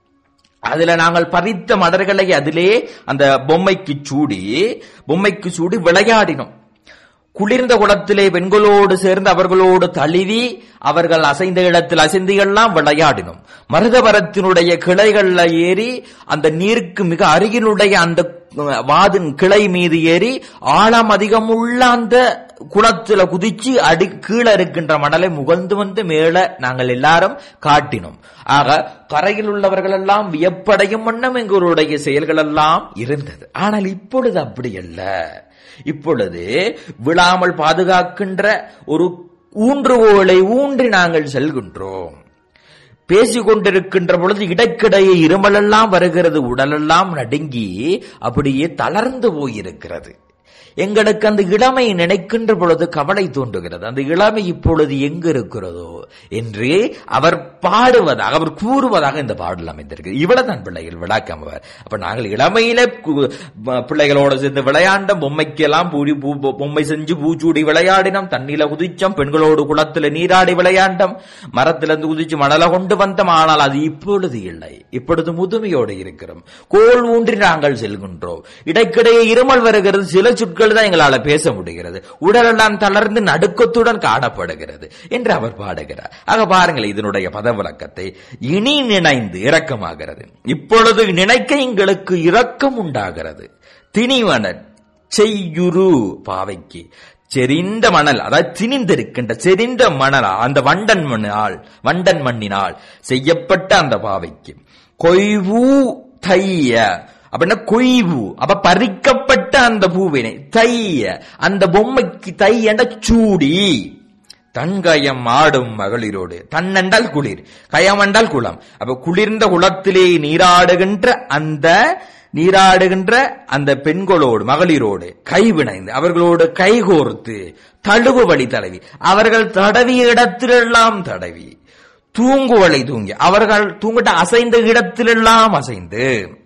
அதுல நாங்கள் பறித்த மலர்களை அதிலே அந்த பொம்மைக்கு சூடி பொம்மைக்கு சூடி விளையாடினோம் குளிர்ந்த குளத்திலே பெண்களோடு சேர்ந்து அவர்களோடு தழுவி அவர்கள் அசைந்த இடத்தில் அசைந்தியெல்லாம் விளையாடினோம் மருதவரத்தினுடைய கிளைகள்ல ஏறி அந்த நீருக்கு மிக அருகிலுடைய அந்த வாதின் கிளை மீது ஏறி ஆழம் அதிகமுள்ள அந்த குளத்துல குதிச்சு அடி கீழே இருக்கின்ற மணலை முகந்து வந்து மேல நாங்கள் எல்லாரும் காட்டினோம் ஆக கரையில் உள்ளவர்கள் எல்லாம் வியப்படையும் வண்ணம் எங்களுடைய செயல்கள் எல்லாம் இருந்தது ஆனால் இப்பொழுது அப்படி அல்ல இப்பொழுது விழாமல் பாதுகாக்கின்ற ஒரு ஊன்றுகோலை ஊன்றி நாங்கள் செல்கின்றோம் பேசிக் கொண்டிருக்கின்ற பொழுது இடைக்கிடையே இருமலெல்லாம் வருகிறது உடலெல்லாம் நடுங்கி அப்படியே தளர்ந்து போயிருக்கிறது எங்களுக்கு அந்த இளமை நினைக்கின்ற பொழுது கவலை தோன்றுகிறது அந்த இளமை இப்பொழுது எங்கு இருக்கிறதோ என்று அவர் பாடுவதாக அவர் கூறுவதாக இந்த பாடல் அமைந்திருக்கு இவ்வளவுதான் பிள்ளைகள் விளக்கம் அவர் அப்ப நாங்கள் இளமையில பிள்ளைகளோட சேர்ந்து விளையாண்ட பொம்மைக்கெல்லாம் பூடி பொம்மை செஞ்சு பூச்சூடி விளையாடினோம் தண்ணியில குதிச்சோம் பெண்களோடு குளத்துல நீராடி விளையாண்டோம் மரத்திலிருந்து குதிச்சு மணல கொண்டு வந்தோம் ஆனால் அது இப்பொழுது இல்லை இப்பொழுது முதுமையோடு இருக்கிறோம் கோல் ஊன்றி நாங்கள் செல்கின்றோம் இடைக்கிடையே இருமல் வருகிறது சில சொற்கள் சொற்கள் தான் எங்களால பேச முடிகிறது உடலெல்லாம் தளர்ந்து நடுக்கத்துடன் காணப்படுகிறது என்று அவர் பாடுகிறார் ஆக பாருங்கள் இதனுடைய பத விளக்கத்தை இனி நினைந்து இரக்கமாகிறது இப்பொழுது நினைக்க எங்களுக்கு இரக்கம் உண்டாகிறது திணிவனர் செய்யுரு பாவைக்கு செறிந்த மணல் அதாவது திணிந்திருக்கின்ற செறிந்த மணலா அந்த வண்டன் மண்ணினால் வண்டன் மண்ணினால் செய்யப்பட்ட அந்த பாவைக்கு கொய்வு தைய அப்படின்னா கொய்வு அப்ப பறிக்கப்பட்ட அந்த பூவினை தைய அந்த பொம்மைக்கு தை என்ற சூடி தன்கயம் ஆடும் மகளிரோடு தன்னென்றால் குளிர் கயம் என்றால் குளம் அப்ப குளிர்ந்த குளத்திலே நீராடுகின்ற அந்த நீராடுகின்ற அந்த பெண்களோடு மகளிரோடு கைவினைந்து அவர்களோடு கைகோர்த்து தழுவு வழி தடவி அவர்கள் தடவிய இடத்திலெல்லாம் தடவி தூங்குவளை தூங்கி அவர்கள் தூங்கிட்ட அசைந்த இடத்திலெல்லாம் அசைந்து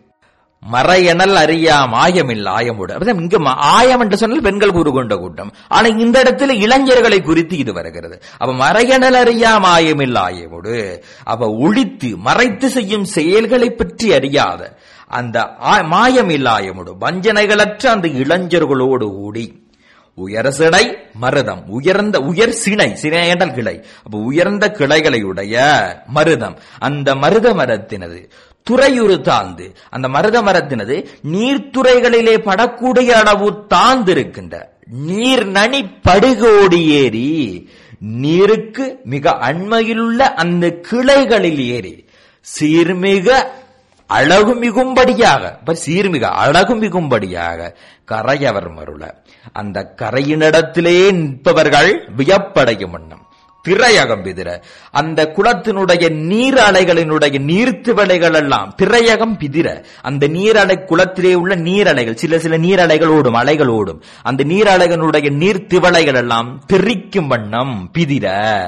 மறையனல் அறியா மாயமில்ல ஆயமுடு அப்பதான் இங்க ஆயம் என்று சொன்னால் பெண்கள் கூறு கொண்ட கூட்டம் ஆனா இந்த இடத்துல இளைஞர்களை குறித்து இது வருகிறது அப்ப மறையனல் அறியா மாயமில்ல ஆயமுடு அப்ப ஒழித்து மறைத்து செய்யும் செயல்களை பற்றி அறியாத அந்த மாயமில்லாயமுடு வஞ்சனைகளற்ற அந்த இளைஞர்களோடு கூடி உயர சிடை மருதம் உயர்ந்த உயர் சினை சினை என்றால் கிளை அப்ப உயர்ந்த கிளைகளையுடைய மருதம் அந்த மருத மரத்தினது துறையுறு தாழ்ந்து அந்த மருத மரத்தினது நீர்த்துறைகளிலே படக்கூடிய அளவு தாழ்ந்திருக்கின்ற நீர் நனி படுகோடி ஏறி நீருக்கு மிக அண்மையிலுள்ள அந்த கிளைகளில் ஏறி சீர்மிக அழகு மிகும்படியாக இப்ப சீர்மிக அழகு மிகும்படியாக கரையவர் மருள அந்த கரையினிடத்திலே நிற்பவர்கள் வியப்படையும் வண்ணம் திரையகம் பிதிர அந்த குளத்தினுடைய நீர் அலைகளினுடைய நீர்த்திவளைகள் எல்லாம் திரையகம் பிதிர அந்த நீரலை குளத்திலே உள்ள நீரலைகள் சில சில நீரலைகள் ஓடும் அலைகள் ஓடும் அந்த நீரலைகளுடைய நீர்த்திவளைகள் எல்லாம் தெரிக்கும் வண்ணம் பிதிர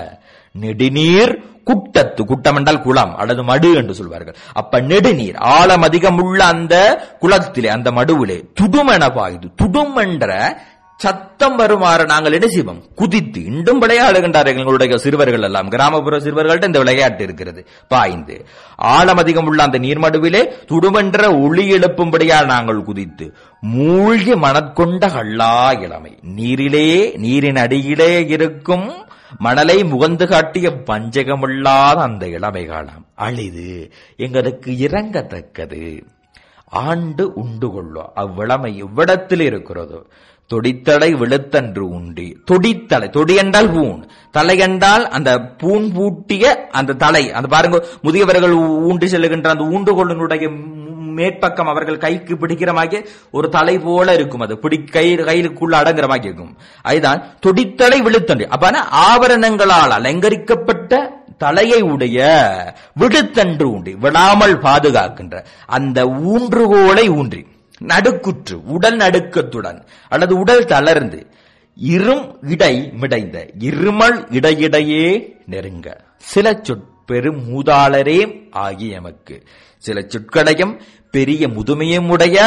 நெடுநீர் குட்டத்து குட்டம் என்றால் குளம் அல்லது மடு என்று சொல்வார்கள் அப்ப நெடுநீர் ஆழம் அதிகம் உள்ள அந்த குளத்திலே அந்த மடுவிலே துடுமென பாயுது துடும் என்ற சத்தம் வருமாறு நாங்கள் என்ன செய்வோம் குதித்து இன்றும் விளையாடுகின்றார்கள் எங்களுடைய சிறுவர்கள் எல்லாம் கிராமப்புற சிறுவர்கள்ட்ட இந்த விளையாட்டு இருக்கிறது பாய்ந்து ஆழம் அதிகம் உள்ள அந்த நீர்மடுவிலே துடுமென்ற ஒளி எழுப்பும்படியால் நாங்கள் குதித்து மூழ்கி மனக்கொண்ட கள்ளா இளமை நீரிலே நீரின் அடியிலே இருக்கும் மணலை முகந்து காட்டிய பஞ்சகமில்லாத அந்த இளமை காலம் அழிது எங்களுக்கு இறங்கத்தக்கது ஆண்டு உண்டு கொள்ளும் அவ்விளமை எவ்விடத்தில் இருக்கிறதோ தொடித்தலை விழுத்தன்று உண்டி தொடித்தலை தொடி என்றால் பூன் தலை என்றால் அந்த பூன் பூட்டிய அந்த தலை அந்த பாருங்க முதியவர்கள் ஊன்றி செல்லுகின்ற அந்த ஊண்டுகொள்ளினுடைய மேற்பக்கம் அவர்கள் கைக்கு பிடிக்கிற மாதிரி ஒரு தலை போல இருக்கும் அது பிடி கை கையிலுக்குள்ள அடங்குற மாதிரி இருக்கும் அதுதான் தொடித்தலை விழுத்தன்று அப்ப ஆபரணங்களால் அலங்கரிக்கப்பட்ட தலையை உடைய விடுத்தன்று உண்டி விடாமல் பாதுகாக்கின்ற அந்த ஊன்றுகோலை ஊன்றி நடுக்குற்று உடல் நடுக்கத்துடன் அல்லது உடல் தளர்ந்து இரும் இடை மிடைந்த இருமல் இடையிடையே நெருங்க சில சொற்பெரும் மூதாளரே ஆகிய எமக்கு சில சொற்களையும் பெரிய முதுமையும் உடைய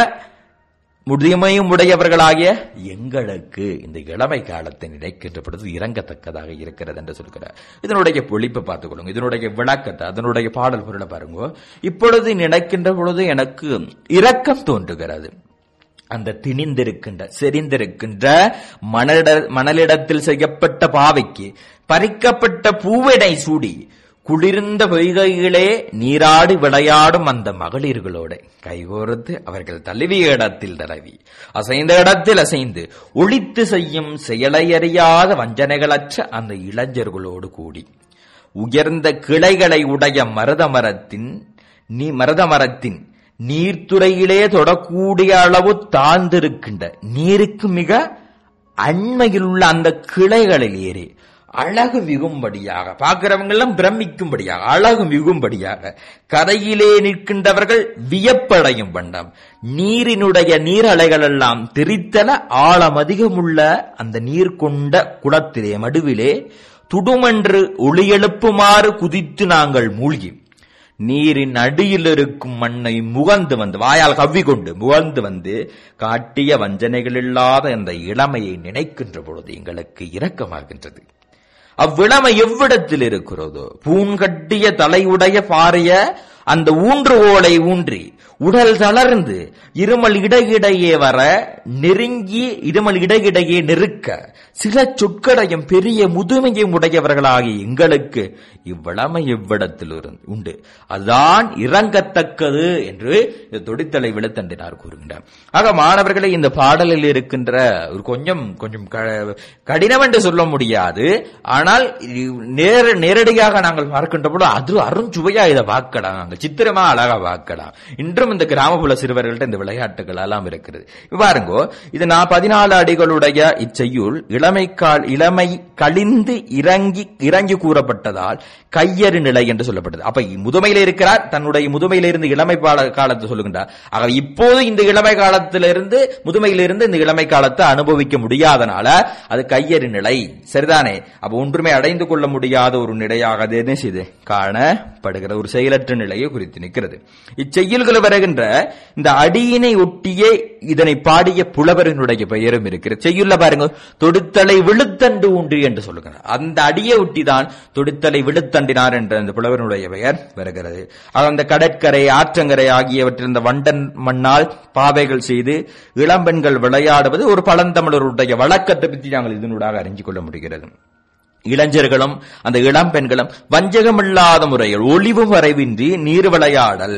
முதுமையும் உடையவர்களாகிய எங்களுக்கு இந்த இளமை காலத்தை நினைக்கின்ற பொழுது இறங்கத்தக்கதாக இருக்கிறது என்று சொல்கிறார் இதனுடைய பொழிப்பை பார்த்துக் கொள்ளுங்க இதனுடைய விளக்கத்தை அதனுடைய பாடல் பொருளை பாருங்க இப்பொழுது நினைக்கின்ற பொழுது எனக்கு இரக்கம் தோன்றுகிறது அந்த திணிந்திருக்கின்ற செறிந்திருக்கின்ற மணலிட மணலிடத்தில் செய்யப்பட்ட பாவைக்கு பறிக்கப்பட்ட பூவிடை சூடி குளிர்ந்த பொய்கையிலே நீராடி விளையாடும் அந்த மகளிர்களோட கைகோர்த்து அவர்கள் தழுவிய இடத்தில் தடவி அசைந்த இடத்தில் அசைந்து ஒழித்து செய்யும் செயலையறியாத வஞ்சனைகளற்ற அந்த இளைஞர்களோடு கூடி உயர்ந்த கிளைகளை உடைய மருத மரத்தின் நீ மருத மரத்தின் நீர்த்துறையிலே தொடக்கூடிய அளவு தாழ்ந்திருக்கின்ற நீருக்கு மிக அண்மையில் உள்ள அந்த கிளைகளில் ஏறி அழகு மிகும்படியாக பார்க்கிறவங்க எல்லாம் பிரமிக்கும்படியாக அழகு மிகும்படியாக கரையிலே நிற்கின்றவர்கள் வியப்படையும் வண்ணம் நீரினுடைய நீரலைகள் எல்லாம் தெரித்தல ஆழம் அதிகமுள்ள அந்த நீர் கொண்ட குளத்திலே மடுவிலே துடுமென்று ஒளி எழுப்புமாறு குதித்து நாங்கள் மூழ்கி நீரின் அடியில் இருக்கும் மண்ணை முகந்து வந்து வாயால் கவ்விக்கொண்டு முகந்து வந்து காட்டிய வஞ்சனைகள் இல்லாத அந்த இளமையை நினைக்கின்ற பொழுது எங்களுக்கு இரக்கமாகின்றது அவ்விளமை எவ்விடத்தில் இருக்கிறதோ பூங்கட்டிய தலையுடைய பாரிய அந்த ஊன்றுகோலை ஊன்றி உடல் தளர்ந்து இருமல் இடையிடையே வர நெருங்கி இருமல் இடையிடையே நெருக்க சில சொற்களையும் பெரிய முதுமையும் உடையவர்களாகி எங்களுக்கு இவ்விளமை எவ்விடத்தில் உண்டு அதுதான் இறங்கத்தக்கது என்று தொடித்தலை விழுத்தண்டினார் கூறுகின்றார் ஆக மாணவர்களை இந்த பாடலில் இருக்கின்ற ஒரு கொஞ்சம் கொஞ்சம் கடினம் என்று சொல்ல முடியாது ஆனால் நேர நேரடியாக நாங்கள் பார்க்கின்ற போது அது அருஞ்சுவையா இதை பார்க்கலாம் நாங்கள் சித்திரமா அழகா பார்க்கலாம் இன்றும் இந்த கிராமப்புற சிறுவர்கள்ட்ட இந்த விளையாட்டுகள் எல்லாம் இருக்கிறது பாருங்கோ இது நான் பதினாலு அடிகளுடைய இச்செய்யுள் இளமை கால் இளமை கழிந்து இறங்கி இறங்கி கூறப்பட்டதால் கையறு நிலை என்று சொல்லப்பட்டது அப்ப முதுமையில இருக்கிறார் தன்னுடைய முதுமையிலிருந்து இளமை காலத்தை சொல்லுகின்றார் ஆக இப்போது இந்த இளமை காலத்திலிருந்து முதுமையிலிருந்து இந்த இளமை காலத்தை அனுபவிக்க முடியாதனால அது கையறு நிலை சரிதானே அப்ப ஒன்றுமே அடைந்து கொள்ள முடியாத ஒரு நிலையாக அது என்ன செய்து காணப்படுகிற ஒரு செயலற்ற நிலையை குறித்து நிற்கிறது இச்செயல்கள் வருகின்ற இந்த அடியினை ஒட்டியே இதனை பாடிய புலவரினுடைய பெயரும் இருக்கிறது செய்யுள்ள பாருங்க தொடுத்தலை விழுத்தண்டு உண்டு என்று சொல்லுகிறார் அந்த அடியை ஒட்டிதான் தொடுத்தலை விழுத்தண்டினார் என்ற அந்த புலவரினுடைய பெயர் வருகிறது அந்த கடற்கரை ஆற்றங்கரை ஆகியவற்றில் இந்த வண்டன் மண்ணால் பாவைகள் செய்து இளம்பெண்கள் விளையாடுவது ஒரு பழந்தமிழருடைய வழக்கத்தை பற்றி நாங்கள் இதனூடாக அறிஞ்சு கொள்ள முடிகிறது இளைஞர்களும் அந்த இளம் பெண்களும் வஞ்சகமில்லாத முறையில் ஒளிவு வரைவின்றி நீர் விளையாடல்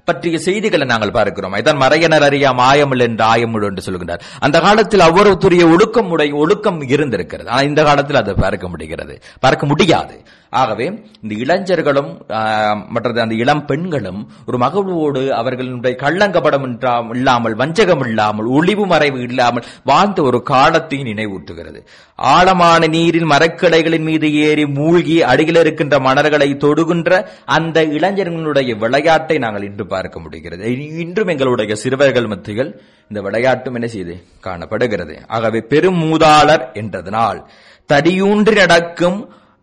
பற்றிய செய்திகளை நாங்கள் பார்க்கிறோம் இதான் மறையனர் அறியா மாயமில் என்று ஆயமுள் என்று சொல்கின்றார் அந்த காலத்தில் ஒவ்வொருத்தருடைய ஒழுக்கம் உடைய ஒழுக்கம் இருந்திருக்கிறது ஆனா இந்த காலத்தில் அதை பார்க்க முடிகிறது பார்க்க முடியாது ஆகவே இந்த இளைஞர்களும் ஆஹ், மற்றது அந்த இளம் பெண்களும் ஒரு மகிழ்வோடு அவர்களுடைய கள்ளங்கபடம் இன்றா- இல்லாமல் வஞ்சகம் இல்லாமல் ஒளிவு மறைவு இல்லாமல் வாழ்ந்த ஒரு காலத்தை நினைவூட்டுகிறது ஆழமான நீரில் மரக்கிளைகளின் மீது ஏறி மூழ்கி அடியில் இருக்கின்ற மணல்களை தொடுகின்ற அந்த இளைஞர்களுடைய விளையாட்டை நாங்கள் இன்று பார்க்க முடிகிறது இ- இன்றும் எங்களுடைய சிறுவர்கள் மத்தியில் இந்த விளையாட்டும் என்ன செய்து காணப்படுகிறது ஆகவே பெரும் மூதாளர் என்றதனால் தடியூன்றி நடக்கும்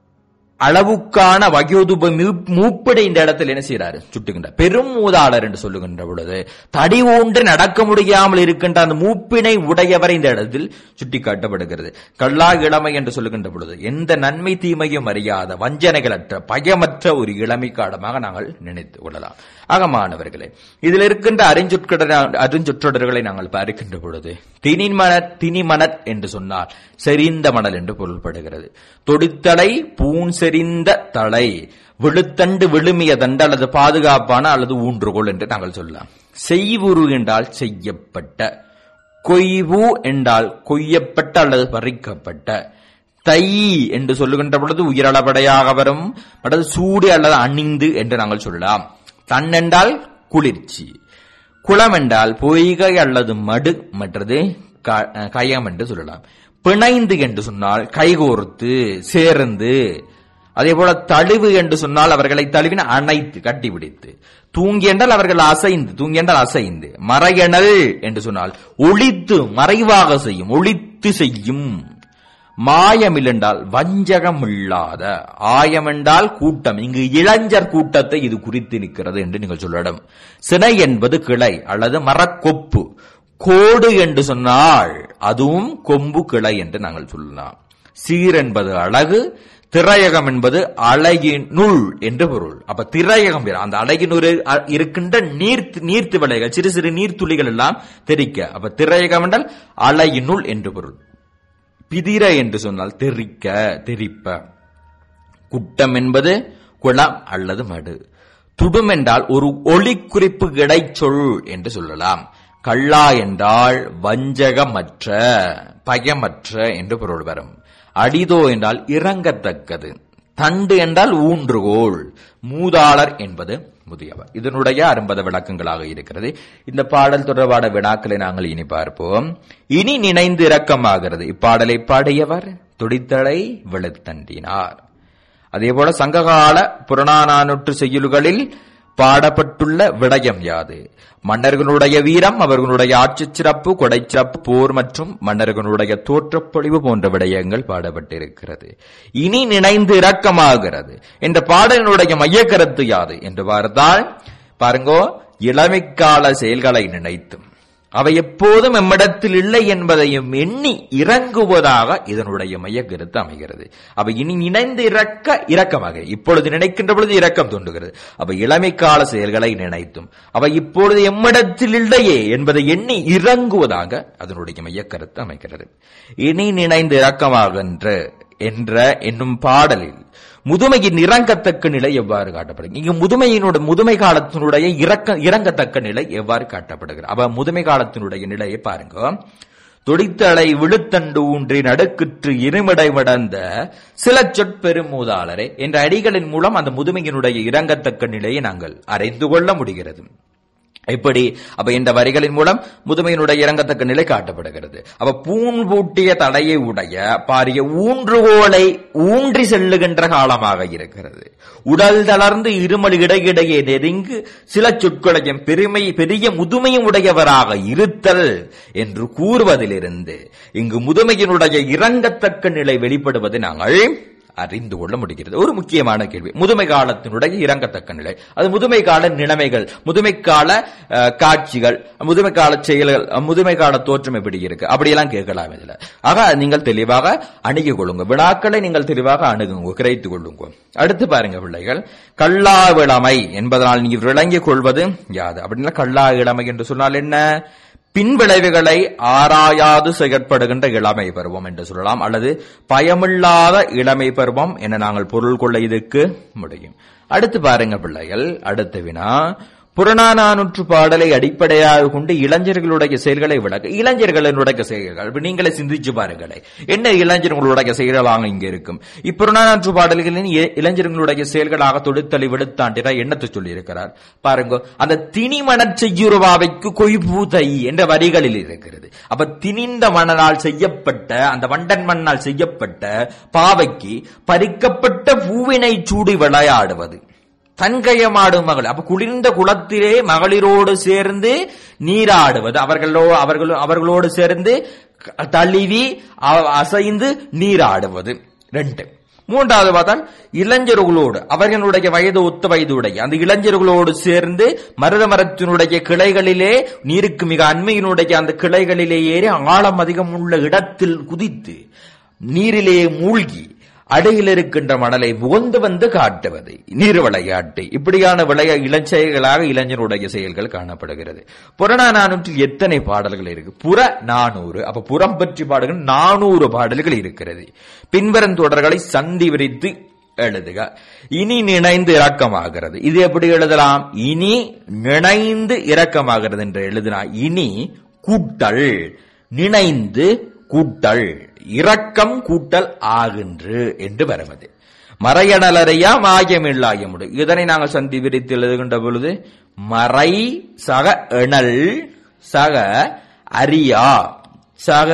அளவுக்கான வயோதுப மீ- மூப்படை இந்த இடத்தில் என்ன செய்யறாரு சுட்டுகின்றார் பெரும் மூதாளர் என்று சொல்லுகின்ற பொழுது தடி ஊன்று நடக்க முடியாமல் இருக்கின்ற அந்த மூப்பினை உடையவரை இந்த இடத்தில் சுட்டிக்காட்டப்படுகிறது கள்ளா இளமை என்று சொல்லுகின்ற பொழுது எந்த நன்மை தீமையும் அறியாத வஞ்சனைகளற்ற பயமற்ற ஒரு இளமை காலமாக நாங்கள் நினைத்துக் கொள்ளலாம் ஆக மாணவர்களே இதில் இருக்கின்ற அறிஞ்சொற்கொடர் அறிஞ்சொற்றொடர்களை நாங்கள் பார்க்கின்ற பொழுது திணிமணர் திணிமணர் என்று சொன்னால் செறிந்த மணல் என்று பொருள்படுகிறது தொடித்தலை பூன் செறிந்த தலை விழுத்தண்டு விழுமிய தண்டு அல்லது பாதுகாப்பான அல்லது ஊன்றுகோல் என்று நாங்கள் சொல்லலாம் செய்வுரு என்றால் செய்யப்பட்ட கொய்வு என்றால் கொய்யப்பட்ட அல்லது பறிக்கப்பட்ட தை என்று சொல்லுகின்ற பொழுது உயிரளபடையாக வரும் அல்லது சூடு அல்லது அணிந்து என்று நாங்கள் சொல்லலாம் தன் என்றால் குளிர்ச்சி குளம் என்றால் பொய்கை அல்லது மடு மற்றது க- கயம் என்று சொல்லலாம் பிணைந்து என்று சொன்னால் கைகோர்த்து சேர்ந்து அதே போல தழுவு என்று சொன்னால் அவர்களை தழுவின அணைத்து கட்டிப்பிடித்து தூங்கி என்றால் அவர்கள் அசைந்து தூங்கி என்றால் அசைந்து மறையணல் என்று சொன்னால் ஒளித்து மறைவாக செய்யும் ஒளித்து செய்யும் மாயமில் என்றால் வஞ்சகம் இல்லாத ஆயம் என்றால் கூட்டம் இங்கு இளைஞர் கூட்டத்தை இது குறித்து நிற்கிறது என்று நீங்கள் சொல்லலாம் சினை என்பது கிளை அல்லது மரக்கொப்பு கோடு என்று சொன்னால் அதுவும் கொம்பு கிளை என்று நாங்கள் சொல்லலாம் சீர் என்பது அழகு திரையகம் என்பது அழகினுள் என்று பொருள் அப்ப திரையகம் வேறு. அந்த அழகினுள் அ- இருக்கின்ற நீர் நீர்த்து விலைகள் சிறு சிறு நீர்த்துளிகள் எல்லாம் தெரிக்க அப்ப திரையகம் என்றால் அழகினுள் என்று பொருள் பிதிர என்று சொன்னால் தெரிக்க தெரிப்ப குட்டம் என்பது குளம் அல்லது மடு துடும் என்றால் ஒரு ஒளிக்குறிப்பு இடைச்சொல் என்று சொல்லலாம் கள்ளா என்றால் வஞ்சகமற்ற பயமற்ற என்று பொருள் வரும் அடிதோ என்றால் இறங்கத்தக்கது தண்டு என்றால் ஊன்றுகோல் மூதாளர் என்பது முதியவர் இதனுடைய அரும்பத விளக்கங்களாக இருக்கிறது இந்த பாடல் தொடர்பான வினாக்களை நாங்கள் இனி பார்ப்போம் இனி நினைந்து இரக்கமாகிறது இப்பாடலை பாடியவர் துடித்தலை வெளுத்தண்டினார் அதேபோல சங்ககால புறநானூற்று செய்யுள்களில் பாடப்பட்டுள்ள விடயம் யாது மன்னர்களுடைய வீரம் அவர்களுடைய ஆட்சிச் சிறப்பு கொடைச்சிறப்பு போர் மற்றும் மன்னர்களுடைய தோற்றப்பொழிவு போன்ற விடயங்கள் பாடப்பட்டிருக்கிறது இனி நினைந்து இரக்கமாகிறது என்ற பாடலினுடைய மையக்கருத்து யாது என்று பார்த்தால் பாருங்கோ இளமைக்கால செயல்களை நினைத்தும் அவை எப்போதும் எம்மிடத்தில் இல்லை என்பதையும் எண்ணி இறங்குவதாக இதனுடைய மைய கருத்து அமைகிறது அவை இனி நினைந்து இறக்க இரக்கமாக இப்பொழுது நினைக்கின்ற பொழுது இரக்கம் தோன்றுகிறது அவை இளமை கால செயல்களை நினைத்தும் அவை இப்பொழுது எம்மிடத்தில் இல்லையே என்பதை எண்ணி இறங்குவதாக அதனுடைய மைய கருத்து அமைகிறது இனி நினைந்து இரக்கமாகின்ற என்ற என்னும் பாடலில் முதுமையின் இறங்கத்தக்க நிலை எவ்வாறு காட்டப்படுகிறது இங்கு முதுமையினுடைய முதுமை காலத்தினுடைய இறக்க இறங்கத்தக்க நிலை எவ்வாறு காட்டப்படுகிறது அப்ப முதுமை காலத்தினுடைய நிலையை பாருங்க தொடித்தலை விழுத்தண்டு ஊன்றி நடுக்குற்று இருமிடை விடந்த சில சொற்பெருமூதாளரே என்ற அடிகளின் மூலம் அந்த முதுமையினுடைய இறங்கத்தக்க நிலையை நாங்கள் அறிந்து கொள்ள முடிகிறது இப்படி அப்ப இந்த வரிகளின் மூலம் முதுமையினுடைய இறங்கத்தக்க நிலை காட்டப்படுகிறது அப்ப பூன் பூட்டிய தடையை உடைய பாரிய ஊன்றுகோலை ஊன்றி செல்லுகின்ற காலமாக இருக்கிறது உடல் தளர்ந்து இருமல் இடையிடையே நெருங்கு சில சொற்களையும் பெருமை பெரிய முதுமையும் உடையவராக இருத்தல் என்று கூறுவதிலிருந்து இங்கு முதுமையினுடைய இறங்கத்தக்க நிலை வெளிப்படுவதை நாங்கள் அறிந்து கொள்ள முடிகிறது ஒரு முக்கியமான கேள்வி முதுமை காலத்தினுடைய இறங்கத்தக்க நிலை அது முதுமை கால நிலைமைகள் முதுமை கால அஹ், காட்சிகள் முதுமை கால செயல்கள் அஹ், முதுமை கால தோற்றம் எப்படி இருக்கு அப்படியெல்லாம் கேட்கலாம் இதுல ஆக நீங்கள் தெளிவாக அணுகிக் கொள்ளுங்க வினாக்களை நீங்கள் தெளிவாக அணுகுங்க கிரகித்துக் கொள்ளுங்க அடுத்து பாருங்க பிள்ளைகள் கள்ளா இளமை என்பதனால் நீங்க விளங்கிக் கொள்வது யாது அப்படின்னா கள்ளா இளமை என்று சொன்னால் என்ன பின்விளைவுகளை ஆராயாது செயற்படுகின்ற இளமை பருவம் என்று சொல்லலாம் அல்லது பயமில்லாத இளமை பருவம் என நாங்கள் பொருள் கொள்ள இதுக்கு முடியும் அடுத்து பாருங்க பிள்ளைகள் அடுத்த வினா புறநானூற்று பாடலை அடிப்படையாக கொண்டு இளைஞர்களுடைய செயல்களை விளக்க இளைஞர்களுடைய செயல்கள் இப்ப நீங்களே சிந்திச்சு பாருங்களே என்ன இளைஞர்களுடைய செயல்களாக இங்க இருக்கும் இப்புறநானூற்று பாடல்களின் இ- இளைஞர்களுடைய செயல்களாக தொடுத்தலை விடுத்தாண்டிரா எண்ணத்தை சொல்லி இருக்கிறார் பாருங்க அந்த திணிமணச் செய்யுருவாவைக்கு கொய்பூதை என்ற வரிகளில் இருக்கிறது அப்ப திணிந்த மணனால் செய்யப்பட்ட அந்த வண்டன் மண்ணால் செய்யப்பட்ட பாவைக்கு பறிக்கப்பட்ட பூவினை சூடி விளையாடுவது தன்கயமாடும் மகள் அப்ப குளிர்ந்த குளத்திலே மகளிரோடு சேர்ந்து நீராடுவது அவர்களோ அவர்களோ அவர்களோடு சேர்ந்து க- தழுவி அ- அசைந்து நீராடுவது ரெண்டு மூன்றாவது பார்த்தால் இளைஞர்களோடு அவர்களுடைய வயது ஒத்த வயதுடைய அந்த இளைஞர்களோடு சேர்ந்து மருத மரத்தினுடைய கிளைகளிலே நீருக்கு மிக அண்மையினுடைய அந்த கிளைகளிலே ஏறி ஆழம் அதிகம் உள்ள இடத்தில் குதித்து நீரிலே மூழ்கி அடையில் இருக்கின்ற மணலை புகந்து வந்து காட்டுவது நீர் விளையாட்டு இப்படியான விளைய இளஞ்செயல்களாக இளைஞருடைய செயல்கள் காணப்படுகிறது புறநானூற்றில் எத்தனை பாடல்கள் இருக்கு புற நானூறு அப்ப புறம் பற்றி பாடுகள் நானூறு பாடல்கள் இருக்கிறது பின்வரும் தொடர்களை சந்தி விரித்து எழுதுக இனி நினைந்து இரக்கமாகிறது இது எப்படி எழுதலாம் இனி நினைந்து இரக்கமாகிறது என்று எழுதினா இனி கூட்டல் நினைந்து கூட்டல் இரக்கம் கூட்டல் ஆகின்று என்று வருவது மறையணலறையா மாயமில்லாயமுடு இதனை நாங்கள் சந்தி விரித்து எழுதுகின்ற பொழுது மறை சக எணல் சக அரியா சக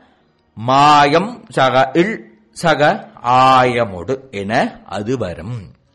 மாயம் சக இல் சக ஆயமுடு என அது வரும்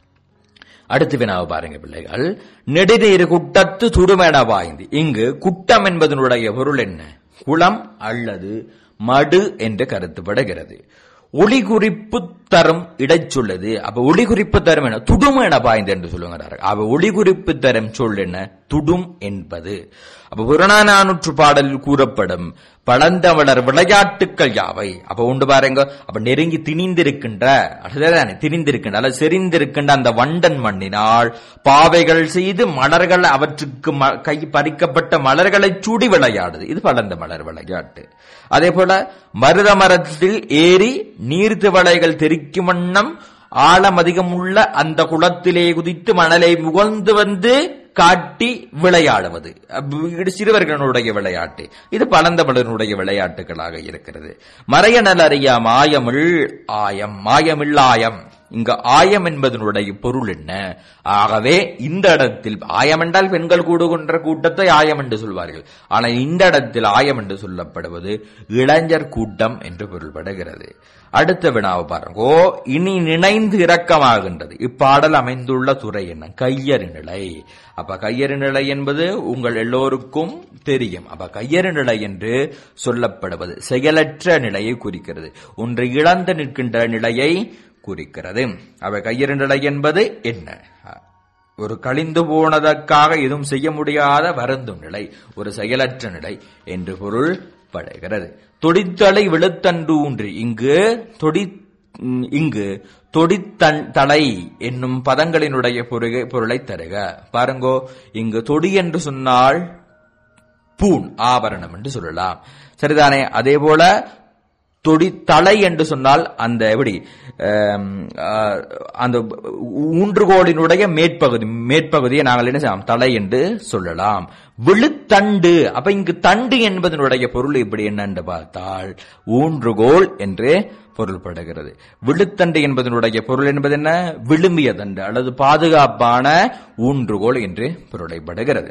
அடுத்து வினாவை பாருங்க பிள்ளைகள் நெடுநீர் குட்டத்து துடுமென பாய்ந்து இங்கு குட்டம் என்பதனுடைய பொருள் என்ன குளம் அல்லது மடு என்று கருத்துப்படுகிறது ஒளி குறிப்பு தரும் இடைச்சொல்லது அப்ப ஒளி குறிப்பு தரும் என துடும் என பாய்ந்து என்று சொல்லுகிறார்கள் அப்ப ஒளி குறிப்பு தரும் சொல் என்ன துடும் என்பது அப்ப புறநானூற்று பாடலில் கூறப்படும் பழந்தமிழர் விளையாட்டுக்கள் யாவை அப்ப உண்டு பாருங்க அப்ப நெருங்கி திணிந்திருக்கின்ற அதுதானே திணிந்திருக்கின்ற அல்லது செறிந்திருக்கின்ற அந்த வண்டன் மண்ணினால் பாவைகள் செய்து மலர்கள் அவற்றுக்கு ம- கை பறிக்கப்பட்ட மலர்களை சூடி விளையாடுது இது பழந்த மலர் விளையாட்டு அதே போல மருத மரத்தில் ஏறி நீர்த்திவளைகள் தெரிக்கும் வண்ணம் ஆழம் அதிகம் உள்ள அந்த குளத்திலே குதித்து மணலை முகழ்ந்து வந்து காட்டி விளையாடுவது அப்ப இது சிறுவர்களுடைய விளையாட்டு இது பழந்தமிழனுடைய விளையாட்டுகளாக இருக்கிறது மறையனல் அறியா மாயமிழ் ஆயம் மாயமில்லாயம் இங்க ஆயம் என்பதனுடைய பொருள் என்ன ஆகவே இந்த இடத்தில் ஆயம் என்றால் பெண்கள் கூடுகின்ற கூட்டத்தை ஆயம் என்று சொல்வார்கள் ஆனால் இந்த இடத்தில் ஆயம் என்று சொல்லப்படுவது இளைஞர் கூட்டம் என்று பொருள்படுகிறது அடுத்த வினாவை பாருங்கோ இனி நினைந்து இரக்கமாகின்றது இப்பாடல் அமைந்துள்ள துறை என்ன கையறு நிலை அப்ப கையறு நிலை என்பது உங்கள் எல்லோருக்கும் தெரியும் அப்ப கையறு நிலை என்று சொல்லப்படுவது செயலற்ற நிலையை குறிக்கிறது ஒன்று இழந்து நிற்கின்ற நிலையை குறிக்கிறது அவ கையறு நிலை என்பது என்ன ஒரு கழிந்து போனதற்காக எதுவும் செய்ய முடியாத வருந்தும் நிலை ஒரு செயலற்ற நிலை என்று பொருள் படுகிறது தொடித்தலை விழுத்தன்று ஊன்றி இங்கு தொடி ம், இங்கு தொடித்தன் தலை என்னும் பதங்களினுடைய பொருகை- பொருளை தருக பாருங்கோ இங்கு தொடி என்று சொன்னால் பூண் ஆபரணம் என்று சொல்லலாம் சரிதானே அதே போல தொடி தலை என்று சொன்னால் அந்த எப்படி ஆம், ஆ, அந்த ஊன்றுகோலினுடைய மேற்பகுதி மேற்பகுதியை நாங்கள் என்ன செய்யலாம் தலை என்று சொல்லலாம் விழுத்தண்டு அப்ப இங்கு தண்டு என்பதனுடைய பொருள் இப்படி என்னன்னு பார்த்தால் ஊன்றுகோல் என்று பொருள்படுகிறது விழுத்தண்டு என்பதனுடைய பொருள் என்பது என்ன விழுமிய தண்டு அல்லது பாதுகாப்பான ஊன்றுகோல் என்று பொருளைப்படுகிறது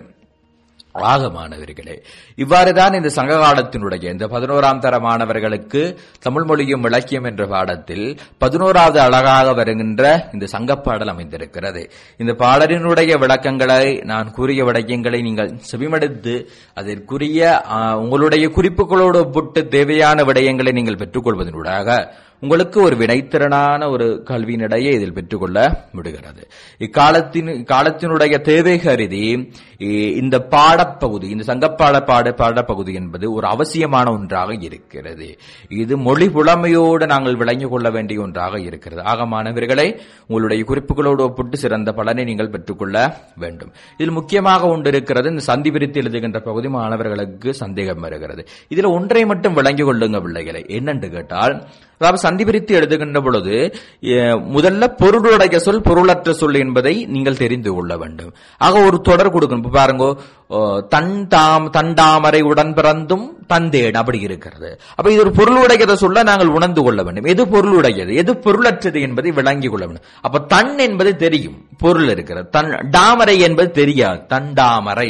ஆக மாணவர்களே இவ்வாறுதான் இந்த சங்க காலத்தினுடைய இந்த பதினோராம் தர மாணவர்களுக்கு தமிழ் மொழியும் இலக்கியம் என்ற பாடத்தில் பதினோராவது அழகாக வருகின்ற இந்த சங்கப்பாடல் அமைந்திருக்கிறது இந்த பாடலினுடைய விளக்கங்களை நான் கூறிய விடயங்களை நீங்கள் செவிமடுத்து அதற்குரிய ஆ, உங்களுடைய குறிப்புகளோடு ஒப்பிட்டு தேவையான விடயங்களை நீங்கள் பெற்றுக்கொள்வதனூடாக உங்களுக்கு ஒரு வினைத்திறனான ஒரு கல்வியினிடையே இதில் பெற்றுக்கொள்ள முடிகிறது இக்காலத்தின் காலத்தினுடைய தேவை கருதி இ- இந்த பாடப்பகுதி இந்த சங்கப்பாட பாட பாடப்பகுதி என்பது ஒரு அவசியமான ஒன்றாக இருக்கிறது இது மொழி புலமையோடு நாங்கள் விளங்கிக் கொள்ள வேண்டிய ஒன்றாக இருக்கிறது ஆக மாணவர்களை உங்களுடைய குறிப்புகளோடு ஒப்பிட்டு சிறந்த பலனை நீங்கள் பெற்றுக்கொள்ள வேண்டும் இதில் முக்கியமாக ஒன்று இருக்கிறது இந்த சந்தி பிரித்து எழுதுகின்ற பகுதி மாணவர்களுக்கு சந்தேகம் வருகிறது இதுல ஒன்றை மட்டும் விளங்கிக் கொள்ளுங்க பிள்ளைகளை என்னென்று கேட்டால் அதாவது சந்தி பிரித்து எழுதுகின்ற பொழுது எ, முதல்ல பொருளுடைய சொல் பொருளற்ற சொல் என்பதை நீங்கள் தெரிந்து கொள்ள வேண்டும் ஆக ஒரு தொடர் கொடுக்கணும் இப்ப பாருங்க ஓ, தன் தாம் தண்டாமரை உடன் பிறந்தும் தந்தேன் அப்படி இருக்கிறது அப்ப இது ஒரு பொருளுடையதை சொல்ல நாங்கள் உணர்ந்து கொள்ள வேண்டும் எது பொருளுடையது எது பொருளற்றது என்பதை விளங்கிக் கொள்ள வேண்டும் அப்ப தன் என்பது தெரியும் பொருள் இருக்கிறது தன் டாமரை என்பது தெரியாது தண்டாமரை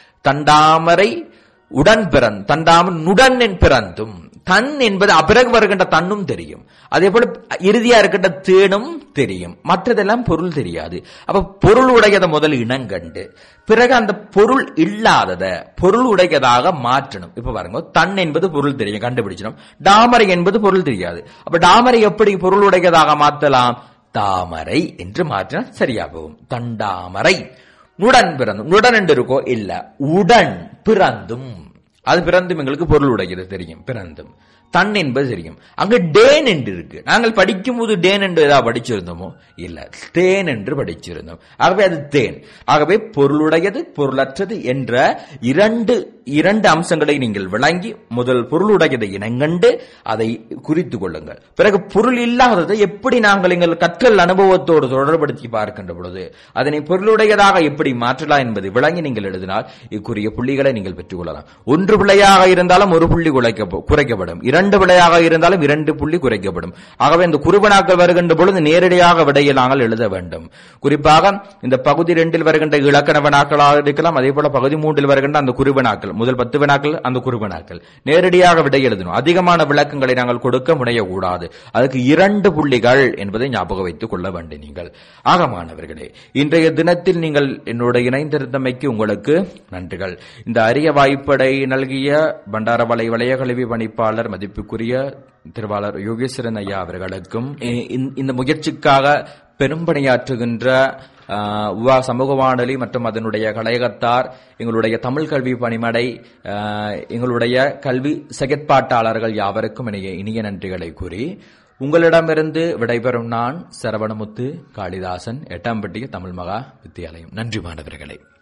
தண்டாமரை உடன் பிறந் தண்டாமன் நுடன் என் பிறந்தும் தன் என்பது அப்பிறகு வருகின்ற தன்னும் தெரியும் அதே போல இறுதியா இருக்கின்ற தேனும் தெரியும் மற்றதெல்லாம் பொருள் தெரியாது அப்ப பொருள் உடையதை முதல் இனங்கண்டு பிறகு அந்த பொருள் இல்லாதத பொருள் உடையதாக மாற்றணும் இப்ப பாருங்க தன் என்பது பொருள் தெரியும் கண்டுபிடிச்சணும் டாமரை என்பது பொருள் தெரியாது அப்ப டாமரை எப்படி பொருள் உடையதாக மாற்றலாம் தாமரை என்று மாற்றினா சரியா போகும் தண்டாமரை நுடன் பிறந்தும் நுடன் என்று இருக்கோ இல்ல உடன் பிறந்தும் அது பிறந்தும் எங்களுக்கு பொருள் உடையது தெரியும் பிறந்தும் தன் என்பது தெரியும் அங்கு டேன் என்று இருக்கு நாங்கள் படிக்கும் போது டேன் என்று ஏதாவது படிச்சிருந்தோமோ இல்ல தேன் என்று படிச்சிருந்தோம் ஆகவே அது தேன் ஆகவே பொருளுடையது பொருளற்றது என்ற இரண்டு இரண்டு அம்சங்களை நீங்கள் விளங்கி முதல் பொருளுடையதை இனங்கண்டு அதை குறித்து கொள்ளுங்கள் பிறகு பொருள் இல்லாததை எப்படி நாங்கள் எங்கள் கற்றல் அனுபவத்தோடு தொடர்படுத்தி பார்க்கின்ற பொழுது அதனை பொருளுடையதாக எப்படி மாற்றலாம் என்பதை விளங்கி நீங்கள் எழுதினால் இக்குரிய புள்ளிகளை நீங்கள் பெற்றுக் கொள்ளலாம் ஒன்று பிள்ளையாக இருந்தாலும் ஒரு புள்ளி குறைக்க- குறைக்கப்படும் இரண்டு பிள்ளையாக இருந்தாலும் இரண்டு புள்ளி குறைக்கப்படும் ஆகவே இந்த குறுவினாக்கள் வருகின்ற பொழுது நேரடியாக விடையை நாங்கள் எழுத வேண்டும் குறிப்பாக இந்த பகுதி ரெண்டில் வருகின்ற இலக்கண வினாக்களாக இருக்கலாம் அதே போல பகுதி மூன்றில் வருகின்ற அந்த குறுவினாக்கள் முதல் பத்து வினாக்கள் அந்த குறுவினாக்கள் நேரடியாக விடை எழுதணும் அதிகமான விளக்கங்களை நாங்கள் கொடுக்க முனையக்கூடாது அதுக்கு இரண்டு புள்ளிகள் என்பதை ஞாபகம் வைத்துக் கொள்ள வேண்டும் நீங்கள் ஆக மாணவர்களே இன்றைய தினத்தில் நீங்கள் என்னோட இணைந்திருந்தமைக்கு உங்களுக்கு நன்றிகள் இந்த அரிய வாய்ப்படை நல்கிய பண்டாரவளை வளைய கல்வி பணிப்பாளர் மதிப்புக்குரிய திருவாளர் யோகேஸ்வரன் ஐயா அவர்களுக்கும் இ- இந்த- இந்த முயற்சிக்காக பெரும்பணியாற்றுகின்ற ஆஹ், உவா சமூக வானொலி மற்றும் அதனுடைய கலையகத்தார் எங்களுடைய தமிழ் கல்வி பணிமடை ஆஹ், எங்களுடைய கல்வி செயற்பாட்டாளர்கள் யாவருக்கும் இனிய இனிய நன்றிகளை கூறி உங்களிடமிருந்து விடைபெறும் நான் சரவணமுத்து காளிதாசன் எட்டாம்பட்டிய தமிழ் மகா வித்தியாலயம் நன்றி மாணவர்களே